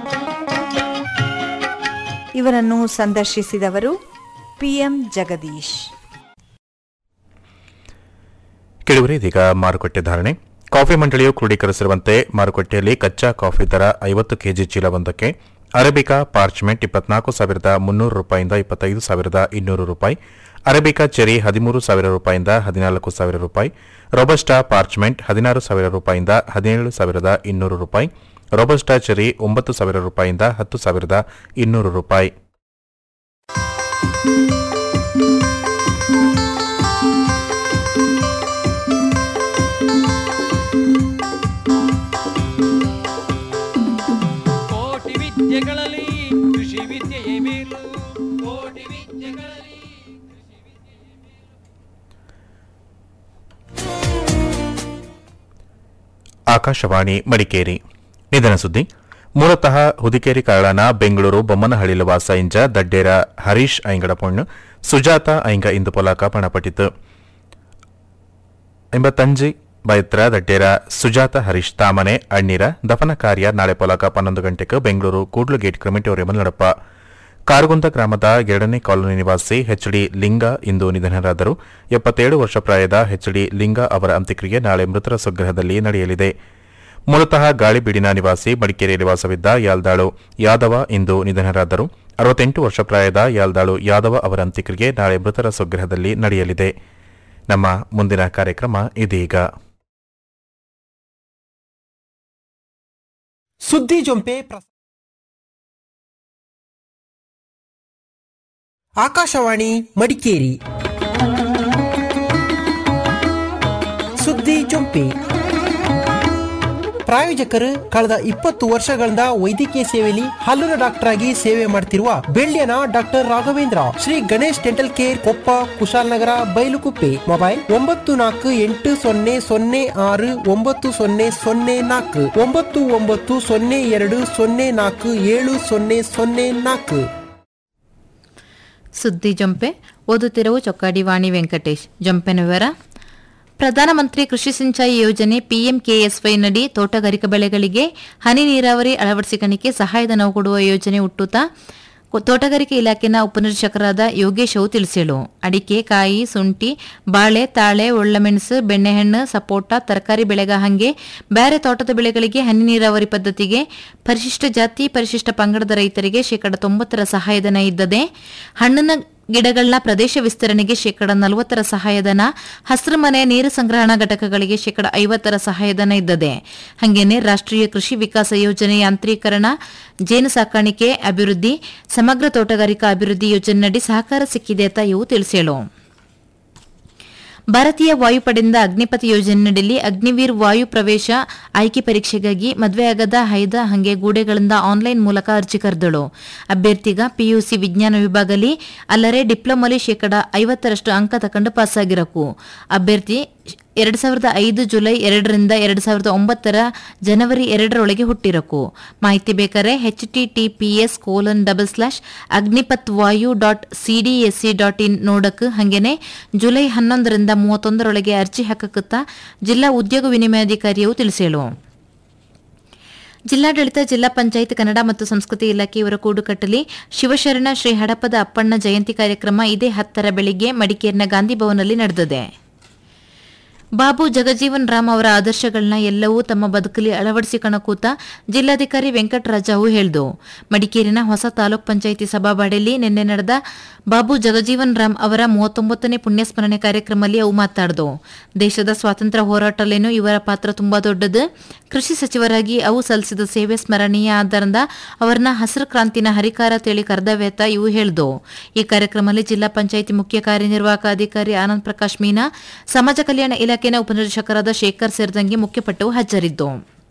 Speaker 6: ಇವರನ್ನು ಸಂದರ್ಶಿಸಿದವರು ಪಿಎಂ ಜಗದೀಶ್
Speaker 2: ಕೆಳಗರೆ ಇದೀಗ ಮಾರುಕಟ್ಟೆ ಧಾರಣೆ ಕಾಫಿ ಮಂಡಳಿಯು ಕ್ರೋಢೀಕರಿಸಿರುವಂತೆ ಮಾರುಕಟ್ಟೆಯಲ್ಲಿ ಕಚ್ಚಾ ಕಾಫಿ ದರ ಐವತ್ತು ಕೆಜಿ ಚೀಲವೊಂದಕ್ಕೆ ಅರೇಬಿಕಾ ಪಾರ್ಚ್ಮೆಂಟ್ ಇಪ್ಪತ್ನಾಲ್ಕು ಸಾವಿರದ ಮುನ್ನೂರು ರೂಪಾಯಿಂದ ಇಪ್ಪತ್ತೈದು ಸಾವಿರದ ಇನ್ನೂರು ರೂಪಾಯಿ ಅರೇಬಿಕಾ ಚೆರಿ ಹದಿಮೂರು ಸಾವಿರ ರೂಪಾಯಿಂದ ಹದಿನಾಲ್ಕು ಸಾವಿರ ರೂಪಾಯಿ ರೋಬಸ್ಟಾ ಪಾರ್ಚ್ಮೆಂಟ್ ಹದಿನಾರು ಸಾವಿರ ರೂಪಾಯಿಂದ ಹದಿನೇಳು ಸಾವಿರದ ಇನ್ನೂರು ರೂಪಾಯಿ ರೋಬಸ್ಟಾ ಚೆರಿ ಒಂಬತ್ತು ಸಾವಿರ ರೂಪಾಯಿಂದ ಹತ್ತು ಸಾವಿರದ ಇನ್ನೂರು ರೂಪಾಯಿ
Speaker 3: ಕೋಟಿ ವಿದ್ಯೆಗಳಲ್ಲಿ ಕೃಷಿ ವಿದ್ಯೆಯೇ ಮೇಲು ಕೋಟಿ ವಿದ್ಯೆಗಳಲ್ಲಿ ಕೃಷಿ ವಿದ್ಯೆಯೇ ಮೇಲು
Speaker 2: ಆಕಾಶವಾಣಿ ಮಡಿಕೇರಿ ನಿಧನ ಸುದ್ದಿ ಮೂಲತಃ ಹುದಿಕೇರಿ ಕಾಳನ ಬೆಂಗಳೂರು ಬೊಮ್ಮನಹಳ್ಳಿ ವಾಸ ಇಂಜ ದಡ್ಡೇರ ಹರೀಶ್ ಐಂಗಡ ಪೊಣ್ಣು ಸುಜಾತ ಐಂಗ ಇಂದು ಪೊಲಾಕ ಪಣಪಟ್ಟಿತು ಎಂಬತ್ತಂಜಿ ಬೈತ್ರ ದಡ್ಡೇರ ಸುಜಾತ ಹರೀಶ್ ತಾಮನೆ ಅಣ್ಣೀರ ದಫನ ಕಾರ್ಯ ನಾಳೆ ಪೊಲಕ ಪನ್ನೊಂದು ಗಂಟೆಗೆ ಬೆಂಗಳೂರು ಕೂಡ್ಲು ಗೇಟ್ ಕ್ರಿಮಿಟೋರಿಯಂ ನಡಪ ಕಾರಗುಂದ ಗ್ರಾಮದ ಎರಡನೇ ಕಾಲೋನಿ ನಿವಾಸಿ ಎಚ್ಡಿ ಲಿಂಗ ಇಂದು ನಿಧನರಾದರು ಎಪ್ಪತ್ತೇಳು ವರ್ಷ ಪ್ರಾಯದ ಎಚ್ಡಿ ಲಿಂಗ ಅವರ ಅಂತ್ಯಕ್ರಿಯೆ ನಾಳೆ ಮೃತರ ಸ್ವಗೃಹದಲ್ಲಿ ನಡೆಯಲಿದೆ ಮೂಲತಃ ಗಾಳಿಬೀಡಿನ ನಿವಾಸಿ ಮಡಿಕೇರಿಯಲ್ಲಿ ವಾಸವಿದ್ದ ಯಾಲ್ದಾಳು ಯಾದವ ಇಂದು ನಿಧನರಾದರು ಅರವತ್ತೆಂಟು ವರ್ಷ ಪ್ರಾಯದ ಯಾಲ್ದಾಳು ಯಾದವ ಅವರ ಅಂತ್ಯಕ್ರಿಯೆ ನಾಳೆ ಮೃತರ ಸ್ವಗೃಹದಲ್ಲಿ ನಡೆಯಲಿದೆ ನಮ್ಮ ಮುಂದಿನ ಕಾರ್ಯಕ್ರಮ ಇದೀಗ
Speaker 7: ಸುದ್ದಿ ಜೊಂಪೆ ಪ್ರಸ- ಆಕಾಶವಾಣಿ ಮಡಿಕೇರಿ ಸುದ್ದಿ ಜೊಂಪೆ ಪ್ರಾಯೋಜಕರು ಕಳೆದ ಇಪ್ಪತ್ತು ವರ್ಷಗಳಿಂದ ವೈದ್ಯಕೀಯ ಸೇವೆಯಲ್ಲಿ ಹಲ್ಲುನ ಡಾಕ್ಟರ್ ಆಗಿ ಸೇವೆ ಮಾಡ್ತಿರುವ ಬೆಳ್ಳಿಯನ doctor Raghavendra Shri Ganesh dental care Koppa Kushalnagar Bylakuppe mobile ಒಂಬತ್ತು ನಾಲ್ಕು ಎಂಟು ಸೊನ್ನೆ ಸೊನ್ನೆ ಆರು ಒಂಬತ್ತು ಸೊನ್ನೆ ಸೊನ್ನೆ ನಾಲ್ಕು ಒಂಬತ್ತು ಒಂಬತ್ತು ಸೊನ್ನೆ ಎರಡು ಸೊನ್ನೆ ನಾಲ್ಕು ಏಳು ಸೊನ್ನೆ ಸೊನ್ನೆ ನಾಲ್ಕು
Speaker 8: ಸುದ್ದಿ ಜಂಪೆ ಓದುತ್ತಿರುವ ಚೊಕ್ಕಾಡಿ ವಾಣಿ ವೆಂಕಟೇಶ್ ಜಂಪೆನ ವಿವರ ಪ್ರಧಾನಮಂತ್ರಿ ಕೃಷಿ ಸಿಂಚಾಯಿ ಯೋಜನೆ ಪಿಎಂಕೆಎಸ್ವೈನಡಿ ತೋಟಗಾರಿಕಾ ಬೆಳೆಗಳಿಗೆ ಹನಿ ನೀರಾವರಿ ಅಳವಡಿಸಿಕೊಳ್ಳಿಕ್ಕೆ ಸಹಾಯಧನ ಕೊಡುವ ಯೋಜನೆ ಹುಟ್ಟುತ್ತಾ ಕೊ- ತೋಟಗಾರಿಕೆ ಇಲಾಖೆನ ಉಪನಿರೀಕ್ಷಕರಾದ ಯೋಗೇಶ್ ಅವು ತಿಳಿಸಿಳು ಅಡಿಕೆ ಕಾಯಿ ಶುಂಠಿ ಬಾಳೆ ತಾಳೆ ಒಳ್ಳಮೆಣಸು ಬೆಣ್ಣೆಹಣ್ಣು ಸಪೋಟ ತರಕಾರಿ ಬೆಳೆಗ ಹಂಗೆ ಬೇರೆ ತೋಟದ ಬೆಳೆಗಳಿಗೆ ಹನಿ ನೀರಾವರಿ ಪದ್ಧತಿಗೆ ಪರಿಶಿಷ್ಟ ಜಾತಿ ಪರಿಶಿಷ್ಟ ಪಂಗಡದ ರೈತರಿಗೆ ಶೇಕಡ ತೊಂಬತ್ತರ ಸಹಾಯಧನ ಇದ್ದದೆ ಹಣ್ಣಿನ ಗಿಡಗಳನ್ನ ಪ್ರದೇಶ ವಿಸ್ತರಣೆಗೆ ಶೇಕಡ ನಲವತ್ತರ ಸಹಾಯಧನ ಹಸಿರು ಮನೆ ನೀರು ಸಂಗ್ರಹಣಾ ಘಟಕಗಳಿಗೆ ಶೇಕಡ ಐವತ್ತರ ಸಹಾಯಧನ ಇದ್ದದೆ ಹಾಗೇನೆ ರಾಷ್ಟ್ರೀಯ ಕೃಷಿ ವಿಕಾಸ ಯೋಜನೆ ಯಾಂತ್ರೀಕರಣ ಜೇನು ಸಾಕಾಣಿಕೆ ಅಭಿವೃದ್ಧಿ ಸಮಗ್ರ ತೋಟಗಾರಿಕಾ ಅಭಿವೃದ್ಧಿ ಯೋಜನೆಯಡಿ ಸಹಕಾರ ಸಿಕ್ಕಿದೆ ಅಂತ ಇವು ತಿಳಿಸೇಳು ಭಾರತೀಯ ವಾಯುಪಡೆಯಿಂದ ಅಗ್ನಿಪಥ ಯೋಜನೆಯಡಿಯಲ್ಲಿ ಅಗ್ನಿವೀರ್ ವಾಯು ಪ್ರವೇಶ ಆಯ್ಕೆ ಪರೀಕ್ಷೆಗಾಗಿ ಮದುವೆಯಾಗದ ಹೈದ ಹಂಗೆ ಗೂಡೆಗಳಿಂದ ಆನ್ಲೈನ್ ಮೂಲಕ ಅರ್ಜಿ ಕರೆದಳು ಅಭ್ಯರ್ಥಿಗ ಪಿಯುಸಿ ವಿಜ್ಞಾನ ವಿಭಾಗಲಿ ಅಲ್ಲರೆ ಡಿಪ್ಲೊಮಲಿ ಶೇಕಡ ಐವತ್ತರಷ್ಟು ಅಂಕ ತಕೊಂಡು ಪಾಸಾಗಿರಕು ಅಭ್ಯರ್ಥಿ ಎರಡ್ ಸಾವಿರದ ಐದು ಜುಲೈ ಎರಡರಿಂದ ಎರಡ್ ಸಾವಿರದ ಒಂಬತ್ತರ ಜನವರಿ ಎರಡರೊಳಗೆ ಹುಟ್ಟಿರಕು ಮಾಹಿತಿ ಬೇಕಾರೆ H T T P S colon double slash Agnipath Vayu dot CDSC dot in ನೋಡಕ್ ಹಂಗೇನೆ ಜುಲೈ ಹನ್ನೊಂದರಿಂದ ಮೂವತ್ತೊಂದರೊಳಗೆ ಅರ್ಜಿ ಹಾಕಕತ್ತ ಜಿಲ್ಲಾ ಉದ್ಯೋಗ ವಿನಿಮಯಾಧಿಕಾರಿಯು ತಿಳಿಸೇಳು ಜಿಲ್ಲಾಡಳಿತ ಜಿಲ್ಲಾ ಪಂಚಾಯತ್ ಕನ್ನಡ ಮತ್ತು ಸಂಸ್ಕೃತಿ ಇಲಾಖೆ ಇವರ ಕೂಡುಕಟ್ಟಲಿ ಶಿವಶರಣ ಶ್ರೀ ಹಡಪದ ಅಪ್ಪಣ್ಣ ಜಯಂತಿ ಕಾರ್ಯಕ್ರಮ ಇದೇ ಹತ್ತರ ಬೆಳಿಗ್ಗೆ ಮಡಿಕೇರಿನ ಗಾಂಧಿ ಭವನಲ್ಲಿ ನಡೆದಿದೆ ಬಾಬು ಜಗಜೀವನ್ ರಾಮ್ ಅವರ ಆದರ್ಶಗಳನ್ನ ಎಲ್ಲವೂ ತಮ್ಮ ಬದುಕಲ್ಲಿ ಅಳವಡಿಸಿಕೊಳ್ಳಕೂತ ಜಿಲ್ಲಾಧಿಕಾರಿ ವೆಂಕಟರಾಜಾವು ಹೇಳ್ದು ಮಡಿಕೇರಿನ ಹೊಸ ತಾಲೂಕ್ ಪಂಚಾಯಿತಿ ಸಭಾಬಾಡಿಯಲ್ಲಿ ನಿನ್ನೆ ನಡೆದ ಬಾಬು ಜಗಜೀವನ್ ರಾಮ್ ಅವರ ಮೂವತ್ತೊಂಬತ್ತನೇ ಪುಣ್ಯಸ್ಮರಣೆ ಕಾರ್ಯಕ್ರಮದಲ್ಲಿ ಅವು ಮಾತಾಡ್ದು ದೇಶದ ಸ್ವಾತಂತ್ರ್ಯ ಹೋರಾಟಲೇನು ಇವರ ಪಾತ್ರ ತುಂಬಾ ದೊಡ್ಡದು ಕೃಷಿ ಸಚಿವರಾಗಿ ಅವು ಸಲ್ಲಿಸಿದ ಸೇವೆ ಸ್ಮರಣೀಯ ಆದ್ದರಿಂದ ಅವರನ್ನ ಹಸಿರು ಕ್ರಾಂತಿನ ಹರಿಕಾರ ತೇಳಿ ಕರೆದವೇತ ಇವು ಹೇಳ್ದು ಈ ಕಾರ್ಯಕ್ರಮದಲ್ಲಿ ಜಿಲ್ಲಾ ಪಂಚಾಯಿತಿ ಮುಖ್ಯ ಕಾರ್ಯನಿರ್ವಾಹಕ ಅಧಿಕಾರಿ ಆನಂದ್ ಪ್ರಕಾಶ್ ಮೀನಾ ಸಮಾಜ ಕಲ್ಯಾಣ ಇಲಾಖೆನ ಉಪನಿರ್ದೇಶಕರಾದ ಶೇಖರ್ ಸೇರಿದಂಗೆ ಮುಖ್ಯಪಟ್ಟವು ಹಾಜರಿದ್ದು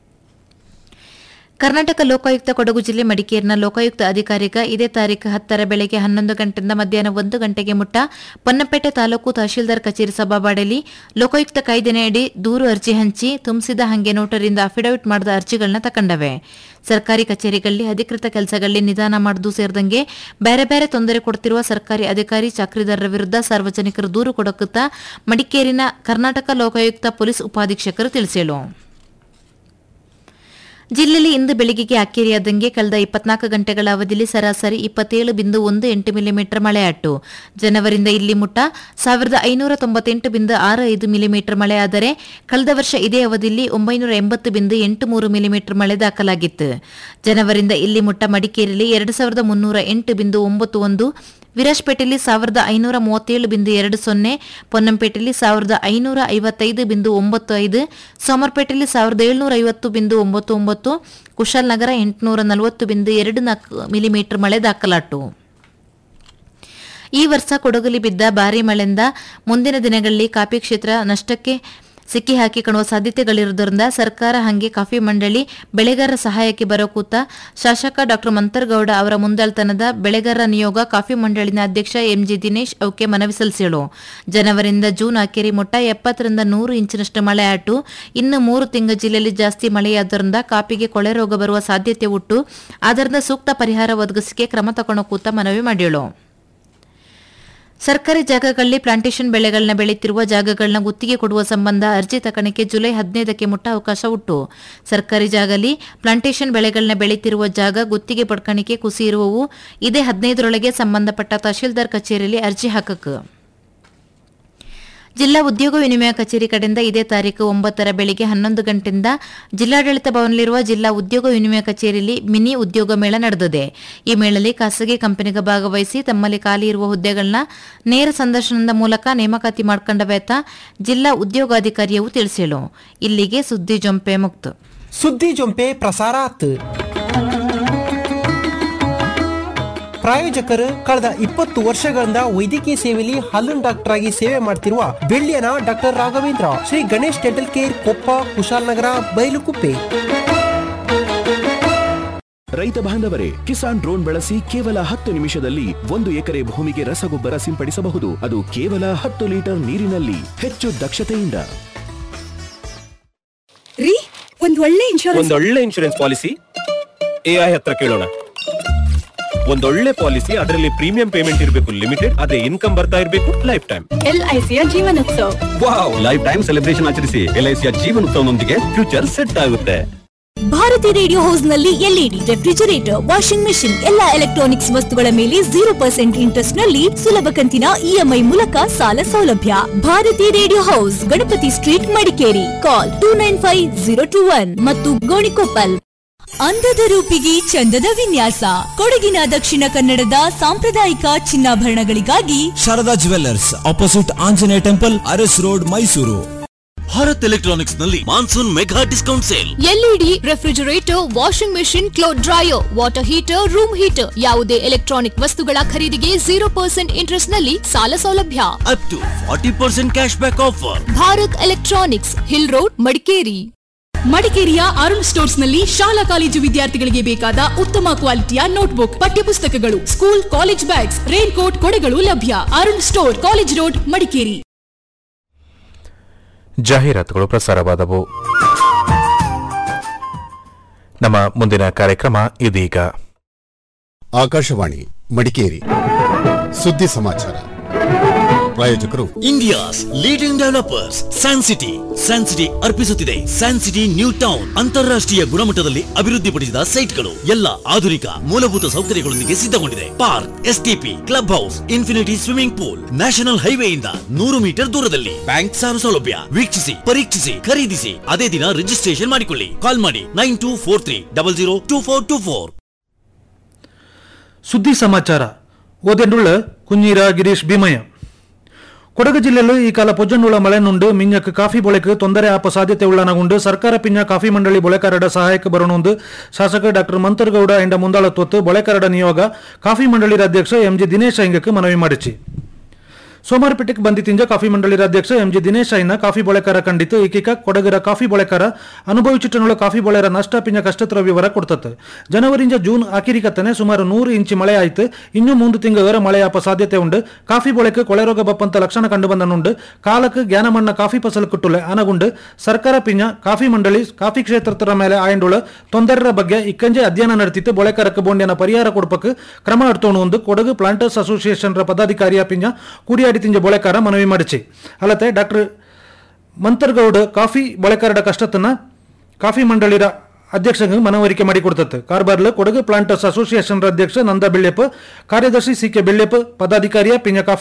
Speaker 8: ಕರ್ನಾಟಕ ಲೋಕಾಯುಕ್ತ ಕೊಡಗು ಜಿಲ್ಲೆ ಮಡಿಕೇರಿನ ಲೋಕಾಯುಕ್ತ ಅಧಿಕಾರಿಗ ಇದೇ ತಾರೀಕು ಹತ್ತರ ಬೆಳಗ್ಗೆ ಹನ್ನೊಂದು ಗಂಟೆಯಿಂದ ಮಧ್ಯಾಹ್ನ ಒಂದು ಗಂಟೆಗೆ ಮುಟ್ಟ ಪೊನ್ನಪೇಟೆ ತಾಲೂಕು ತಹಶೀಲ್ದಾರ್ ಕಚೇರಿ ಸಭಾಬಾಡಲಿ ಲೋಕಾಯುಕ್ತ ಕಾಯ್ದೆನೆಯಡಿ ದೂರು ಅರ್ಜಿ ಹಂಚಿ ತುಂಬಿಸಿದ ಹಂಗೆ ನೋಟರಿಂದ ಅಫಿಡವಿಟ್ ಮಾಡಿದ ಅರ್ಜಿಗಳನ್ನ ತಕೊಂಡವೆ ಸರ್ಕಾರಿ ಕಚೇರಿಗಳಲ್ಲಿ ಅಧಿಕೃತ ಕೆಲಸಗಳಲ್ಲಿ ನಿಧಾನ ಮಾಡುವುದು ಸೇರಿದಂಗೆ ಬೇರೆ ಬೇರೆ ತೊಂದರೆ ಕೊಡ್ತಿರುವ ಸರ್ಕಾರಿ ಅಧಿಕಾರಿ ಚಾಕ್ರಿದಾರರ ವಿರುದ್ಧ ಸಾರ್ವಜನಿಕರು ದೂರು ಕೊಡಕುತ್ತಾ ಮಡಿಕೇರಿನ ಕರ್ನಾಟಕ ಲೋಕಾಯುಕ್ತ ಪೊಲೀಸ್ ಉಪಾಧೀಕ್ಷಕರು ತಿಳಿಸಿದರು ಜಿಲ್ಲೆಯಲ್ಲಿ ಇಂದು ಬೆಳಗ್ಗೆಗೆ ಅಕ್ಕೇರಿಯಾದಂಗೆ ಕಳೆದ ಇಪ್ಪತ್ನಾಲ್ಕು ಗಂಟೆಗಳ ಅವಧಿಯಲ್ಲಿ ಸರಾಸರಿ ಇಪ್ಪತ್ತೇಳು ಬಿಂದು ಒಂದು ಎಂಟು ಮಿಲಿಮೀಟರ್ ಮಳೆಯಾಟ್ಟು ಜನವರಿಂದ ಇಲ್ಲಿ ಮುಟ್ಟ ಸಾವಿರದ ಐನೂರ ತೊಂಬತ್ತೆಂಟು ಬಿಂದು ಆರು ಐದು ಮಿಲಿಮೀಟರ್ ಮಳೆಯಾದರೆ ಕಳೆದ ವರ್ಷ ಇದೇ ಅವಧಿಯಲ್ಲಿ ಒಂಬೈನೂರ ಎಂಬತ್ತು ಬಿಂದು ಎಂಟು ಮೂರು ಮಿಲಿಮೀಟರ್ ಮಳೆ ದಾಖಲಾಗಿತ್ತು ಜನವರಿಂದ ಇಲ್ಲಿ ಮುಟ್ಟ ಮಡಿಕೇರಿಯಲ್ಲಿ ಎರಡು ಸಾವಿರದ ಮುನ್ನೂರ ಎಂಟು ಬಿಂದು ಒಂಬತ್ತು ಒಂದು ವಿರಾಜ್ಪೇಟೆಯಲ್ಲಿ ಸಾವಿರದ ಐನೂರ ಮೂವತ್ತೇಳು ಬಿಂದು ಎರಡು ಸೊನ್ನೆ ಪೊನ್ನಂಪೇಟೆಯಲ್ಲಿ ಸಾವಿರದ ಐನೂರ ಐವತ್ತೈದು ಬಿಂದು ಒಂಬತ್ತು ಐದು ಸೋಮರ್ಪೇಟೆಯಲ್ಲಿ ಸಾವಿರದ ಏಳ್ನೂರ ಐವತ್ತು ಬಿಂದು ಒಂಬತ್ತು ಒಂಬತ್ತು ಕುಶಾಲನಗರ ಎಂಟುನೂರ ನಲವತ್ತು ಬಿಂದು ಎರಡು ನಾಲ್ಕು ಮಿಲಿಮೀಟರ್ ಮಳೆ ದಾಖಲಾಟು ಈ ವರ್ಷ ಕೊಡಗಲಿ ಬಿದ್ದ ಭಾರೀ ಮಳೆಯಿಂದ ಮುಂದಿನ ದಿನಗಳಲ್ಲಿ ಕಾಫಿ ಕ್ಷೇತ್ರ ನಷ್ಟಕ್ಕೆ ಸಿಕ್ಕಿ ಹಾಕಿಕೊಳ್ಳುವ ಸಾಧ್ಯತೆಗಳಿರುವುದರಿಂದ ಸರ್ಕಾರ ಹಂಗೆ ಕಾಫಿ ಮಂಡಳಿ ಬೆಳೆಗಾರರ ಸಹಾಯಕ್ಕೆ ಬರೋ ಕೂತ ಶಾಸಕ ಡಾ ಮಂತರ್ಗೌಡ ಅವರ ಮುಂದಾಳ್ತನದ ಬೆಳೆಗಾರರ ನಿಯೋಗ ಕಾಫಿ ಮಂಡಳಿನ ಅಧ್ಯಕ್ಷ ಎಂಜಿ ದಿನೇಶ್ ಅವಕ್ಕೆ ಮನವಿ ಸಲ್ಲಿಸಿಳು ಜನವರಿಯಿಂದ ಜೂನ್ ಆಖರಿ ಮೊಟ್ಟ ಎಪ್ಪತ್ತರಿಂದ ನೂರು ಇಂಚಿನಷ್ಟು ಮಳೆ ಆಟು ಇನ್ನು ಮೂರು ತಿಂಗಳ ಜಿಲ್ಲೆಯಲ್ಲಿ ಜಾಸ್ತಿ ಮಳೆಯಾದ್ದರಿಂದ ಕಾಫಿಗೆ ಕೊಳೆ ರೋಗ ಬರುವ ಸಾಧ್ಯತೆ ಉಂಟು ಆದ್ದರಿಂದ ಸೂಕ್ತ ಪರಿಹಾರ ಒದಗಿಸಿಕೆ ಕ್ರಮ ತಗೊಳ್ಳೋ ಕೂತ ಮನವಿ ಮಾಡಿಳು ಸರ್ಕಾರಿ ಜಾಗಗಳಲ್ಲಿ ಪ್ಲಾಂಟೇಶನ್ ಬೆಳೆಗಳನ್ನ ಬೆಳೆಯುತ್ತಿರುವ ಜಾಗಗಳನ್ನ ಗುತ್ತಿಗೆ ಕೊಡುವ ಸಂಬಂಧ ಅರ್ಜಿ ತಕಣಿಕೆ ಜುಲೈ ಹದಿನೈದಕ್ಕೆ ಮುಟ್ಟ ಅವಕಾಶ ಉಂಟು ಸರ್ಕಾರಿ ಜಾಗದಲ್ಲಿ ಪ್ಲಾಂಟೇಶನ್ ಬೆಳೆಗಳನ್ನ ಬೆಳೆಯುತ್ತಿರುವ ಜಾಗ ಗುತ್ತಿಗೆ ಪಡ್ಕಣಿಕೆ ಕುಸಿ ಇರುವವು ಇದೇ ಹದಿನೈದರೊಳಗೆ ಸಂಬಂಧಪಟ್ಟ ತಹಶೀಲ್ದಾರ್ ಕಚೇರಿಯಲ್ಲಿ ಅರ್ಜಿ ಹಾಕಕ್ಕೆ ಜಿಲ್ಲಾ ಉದ್ಯೋಗ ವಿನಿಮಯ ಕಚೇರಿ ಕಡೆಯಿಂದ ಇದೇ ತಾರೀಕು ಒಂಬತ್ತರ ಬೆಳಿಗ್ಗೆ ಹನ್ನೊಂದು ಗಂಟೆಯಿಂದ ಜಿಲ್ಲಾಡಳಿತ ಭವನದಲ್ಲಿರುವ ಜಿಲ್ಲಾ ಉದ್ಯೋಗ ವಿನಿಮಯ ಕಚೇರಿಯಲ್ಲಿ ಮಿನಿ ಉದ್ಯೋಗ ಮೇಳ ನಡೆದಿದೆ ಈ ಮೇಳದಲ್ಲಿ ಖಾಸಗಿ ಕಂಪನಿಗೆ ಭಾಗವಹಿಸಿ ತಮ್ಮಲ್ಲಿ ಖಾಲಿ ಇರುವ ಹುದ್ದೆಗಳನ್ನ ನೇರ ಸಂದರ್ಶನದ ಮೂಲಕ ನೇಮಕಾತಿ ಮಾಡ್ಕೊಂಡವೇತ ಜಿಲ್ಲಾ ಉದ್ಯೋಗಾಧಿಕಾರಿಯವು ತಿಳಿಸಿಳು ಇಲ್ಲಿಗೆ ಸುದ್ದಿ ಜೊಂಪೆ ಮುಕ್ತು
Speaker 7: ಸುದ್ದಿ ಜೊಂಪೆ ಪ್ರಸಾರ ಆತು ಪ್ರಾಯೋಜಕರು ಕಳೆದ ಇಪ್ಪತ್ತು ವರ್ಷಗಳಿಂದ ವೈದ್ಯಕೀಯ ಸೇವೆಯಲ್ಲಿ ಹಲ್ಲುನ್ ಡಾಕ್ಟರ್ ಆಗಿ ಸೇವೆ ಮಾಡ್ತಿರುವ ಬೆಳ್ಳಿಯನ doctor Raghavendra Shri Ganesh dental care Koppa Kushalnagar Bylakuppe
Speaker 9: ರೈತ ಬಾಂಧವರೇ ಕಿಸಾನ್ ಡ್ರೋನ್ ಬಳಸಿ ಕೇವಲ ಹತ್ತು ನಿಮಿಷದಲ್ಲಿ ಒಂದು ಎಕರೆ ಭೂಮಿಗೆ ರಸಗೊಬ್ಬರ ಸಿಂಪಡಿಸಬಹುದು ಅದು ಕೇವಲ ಹತ್ತು ಲೀಟರ್ ನೀರಿನಲ್ಲಿ ಹೆಚ್ಚು ದಕ್ಷತೆಯಿಂದ
Speaker 10: ರೀ ಒಂದ್ ಒಳ್ಳೆ ಇನ್ಶೂರೆನ್ಸ್
Speaker 11: ಒಂದೊಳ್ಳೆ ಇನ್ಶೂರೆನ್ಸ್ ಪಾಲಿಸಿ ಎಐ ಹತ್ರ ಕೇಳೋಣ ಒಂದೊಳ್ಳೆ ಪಾಲಿಸಿ ಅದರಲ್ಲಿ ಪ್ರೀಮಿಯಂ ಪೇಮೆಂಟ್ ಇರಬೇಕು ಲಿಮಿಟೆಡ್ ಅದೇ ಇನ್ಕಮ್ ಬರ್ತಾ ಇರಬೇಕು ಲೈಫ್ ಟೈಮ್
Speaker 10: ಎಲ್ಐಸಿಯ Jeevanotsava
Speaker 11: wow life time celebration ಆಚರಿಸಿ ಎಲ್ಐಸಿಯ ಜೀವನೋತ್ಸವನೊಂದಿಗೆ ಫ್ಯೂಚರ್ ಸೆಟ್ ಆಗುತ್ತೆ
Speaker 12: ಭಾರತಿ ರೇಡಿಯೋ ಹೌಸ್ ನಲ್ಲಿ ಎಲ್ಇಡಿ ರೆಫ್ರಿಜರೇಟರ್ ವಾಷಿಂಗ್ ಮೆಷಿನ್ ಎಲ್ಲಾ ಎಲೆಕ್ಟ್ರಾನಿಕ್ಸ್ ವಸ್ತುಗಳ ಮೇಲೆ ಜೀರೋ ಪರ್ಸೆಂಟ್ ಇಂಟ್ರೆಸ್ಟ್ ನಲ್ಲಿ ಸುಲಭ ಕಂತಿನ ಇಎಂಐ ಮೂಲಕ ಸಾಲ ಸೌಲಭ್ಯ Bharati radio house Ganapati street Madikeri call two nine five zero two one ಮತ್ತು ಗೋಣಿಕೊಪ್ಪಲ್ ಅಂದದ ರೂಪಿಗೆ ಚಂದದ ವಿನ್ಯಾಸ ಕೊಡಗಿನ ದಕ್ಷಿಣ ಕನ್ನಡದ ಸಾಂಪ್ರದಾಯಿಕ ಚಿನ್ನಾಭರಣಗಳಿಗಾಗಿ
Speaker 13: Sharada jewellers opposite Anjaneya temple Aras road Mysuru
Speaker 14: Bharat electronics ನಲ್ಲಿ monsoon mega discount sale
Speaker 15: LED refrigerator washing machine cloth dryer water heater room heater ಯಾವುದೇ ಎಲೆಕ್ಟ್ರಾನಿಕ್ ವಸ್ತುಗಳ ಖರೀದಿಗೆ ಜೀರೋ ಪರ್ಸೆಂಟ್ ಇಂಟ್ರೆಸ್ಟ್ ನಲ್ಲಿ ಸಾಲ ಸೌಲಭ್ಯ
Speaker 14: up to forty percent cash back offer
Speaker 15: Bharat electronics hill road Madikeri
Speaker 10: ಮಡಿಕೇರಿಯ ಅರುಣ್ ಸ್ಟೋರ್ಸ್ ನಲ್ಲಿ ಶಾಲಾ ಕಾಲೇಜು ವಿದ್ಯಾರ್ಥಿಗಳಿಗೆ ಬೇಕಾದ ಉತ್ತಮ ಕ್ವಾಲಿಟಿಯ ನೋಟ್ಬುಕ್ ಪಠ್ಯಪುಸ್ತಕಗಳು school college bags rain coat ಕೊಡೆಗಳು ಲಭ್ಯ Arun store college road Madikeri
Speaker 2: ಜಾಹೀರಾತುಗಳು ಪ್ರಸಾರವಾದವು ನಮ್ಮ ಮುಂದಿನ ಕಾರ್ಯಕ್ರಮ ಇದೀಗ
Speaker 16: ಆಕಾಶವಾಣಿ ಮಡಿಕೇರಿ ಸುದ್ದಿ ಸಮಾಚಾರ
Speaker 14: ಪ್ರಾಯೋಜಕರು India's leading developers San City San City ಅರ್ಪಿಸುತ್ತಿದೆ ಸ್ಯಾನ್ ಸಿಟಿ ನ್ಯೂ ಟೌನ್ ಅಂತಾರಾಷ್ಟ್ರೀಯ ಗುಣಮಟ್ಟದಲ್ಲಿ ಅಭಿವೃದ್ಧಿಪಡಿಸಿದ ಸೈಟ್ಗಳು ಎಲ್ಲ ಆಧುನಿಕ ಮೂಲಭೂತ ಸೌಕರ್ಯಗಳೊಂದಿಗೆ ಸಿದ್ಧಗೊಂಡಿದೆ park STP club house infinity swimming pool national ಹೈವೇಯಿಂದ ನೂರು ಮೀಟರ್ ದೂರದಲ್ಲಿ ಬ್ಯಾಂಕ್ ಸಾಲ ಸೌಲಭ್ಯ ವೀಕ್ಷಿಸಿ ಪರೀಕ್ಷಿಸಿ ಖರೀದಿಸಿ ಅದೇ ದಿನ ರಿಜಿಸ್ಟ್ರೇಷನ್ ಮಾಡಿಕೊಳ್ಳಿ ಕಾಲ್ ಮಾಡಿ nine two four three double zero two four two four
Speaker 16: ಸುದ್ದಿ ಸಮಾಚಾರ ಓದೆಂಡುಳ್ಳ ಕುഞ്ഞീರ ಗಿರೀಶ್ ಭೀಮಯ್ಯ ಕೊಡಗು ಜಿಲ್ಲೆಯಲ್ಲಿ ಈ ಕಾಲ ಪೊಜ್ಜಂಡುಳ ಮಳೆನುಂಡು ಮಿಂಜಕ್ ಕಾಫಿ ಬೊಳೆಕ್ ತೊಂದರೆ ಆಪ ಸಾಧ್ಯತೆ ಉಳ್ಳನಗುಂಡು ಸರ್ಕಾರ ಪಿಂಜ ಕಾಫಿ ಮಂಡಳಿ ಬೊಳೆಕಾರಡ ಸಹಾಯಕ ಬರೋಣೊಂದು ಶಾಸಕ ಡಾಕ್ಟರ್ ಮಂತರ್ಗೌಡ ಎಂಡ ಮುಂದಾಳತ್ವತ್ತು ಬೊಳೆಕಾರಡ ನಿಯೋಗ ಕಾಫಿ ಮಂಡಳಿ ಅಧ್ಯಕ್ಷ ಎಂಜಿ ದಿನೇಶ್ ಐಂಗಕ್ಕೆ ಮನವಿ ಮಾಡಿಸಿ ಸೋಮಾರಪೇಟೆಗೆ ಬಂದಿತ್ತಿಂಜ ಕಾಫಿ ಮಂಡಳಿ ಅಧ್ಯಕ್ಷ ಎಂಜಿ ದಿನೇಶ್ ಐನ ಕಾಫಿ ಬೊಳೆಕಾರ ಕಂಡಿತು ಈಕಿಕ ಕೊಡಗರ ಕಾಫಿ ಬೊಳೆಕಾರ ಅನುಭವಿಸಿಟ್ಟನುಳ ಕಾಫಿ ಬೊಳೆರ ನಷ್ಟ ಪಿಂಜ ಕಷ್ಟತ್ರ ವಿವರ ಕೊಡ್ತತ್ತೆ ಜನವರಿಂದ ಜೂನ್ ಆಕಿರಿಕತ್ತನೆ ಸುಮಾರು ನೂರು ಇಂಚು ಮಳೆ ಆಯ್ತು ಇನ್ನು ಮೂಂದು ತಿಂಗಳ ಮಳೆಯಾಪ ಸಾಧ್ಯತೆ ಉಂಡು ಕಾಫಿ ಬೊಳೆക്ക് ಕೊಳೆರೋಗ ಬಪ್ಪಂತ ಲಕ್ಷಣ ಕಂಡು ಬಂದನುಂಡು ಕಾಲಕ್ಕೆ ಜ್ಞಾನಮಣ್ಣ ಕಾಫಿ ಫಸಲು ಕುಟ್ಟುಲೆ ಅನಗುಂಡು ಸರ್ಕಾರ ಪಿಂಜ ಕಾಫಿ ಮಂಡಳಿ ಕಾಫಿ ಕ್ಷೇತ್ರತರ ಮೇಲೆ ಆಯಂಡುಳ ತೊಂದರೆರ ಬಗ್ಗೆ ಇಕ್ಕಂಜೆ ಅಧ್ಯಯನ ನಡೆತಿತ್ತು ಬೊಳೆಕರಕ್ಕೆ ಬೋಂಡಿನ ಪರಿಹಾರ ಕೊಡ್ಪಕ್ಕೆ ಕ್ರಮ ಎಡ್ತೋಣು ಒಂದು ಕೊಡಗು ಪ್ಲಾಂಟರ್ಸ್ ಅಸೋಸಿಯೇಷನ್ ರ ಪದಾಧಿಕಾರಿಯ ಪಿಂಜ ಕೂಡಿಯಾಡಿ ತಿಂಜ ಬೊಳೆಕಾರ ಮನವಿ ಮಾಡಿಸಿ ಅಲ್ಲದೆ ಡಾಕ್ಟರ್ ಮಂತರ್ಗೌಡ ಕಾಫಿ ಬೊಳೆಕಾರಡ ಕಷ್ಟತನ್ನ ಕಾಫಿ ಮಂಡಳಿರ ಅಧ್ಯಕ್ಷಗೆ ಮನವರಿಕೆ ಮಾಡಿಕೊಡ್ತದೆ ಕಾರ್ಬಾರ್ಲ ಕೊಡಗು ಪ್ಲಾಂಟರ್ಸ್ ಅಸೋಸಿಯೇಷನ್ ಅಧ್ಯಕ್ಷ ನಂದ ಬೆಳ್ಳೆಪ್ಪ ಕಾರ್ಯದರ್ಶಿ ಸಿ ಕೆ ಬೆಳ್ಳೆಪ್ಪ ಪದಾಧಿಕಾರಿಯ ಪಿಂಜ ಕಾಫಿ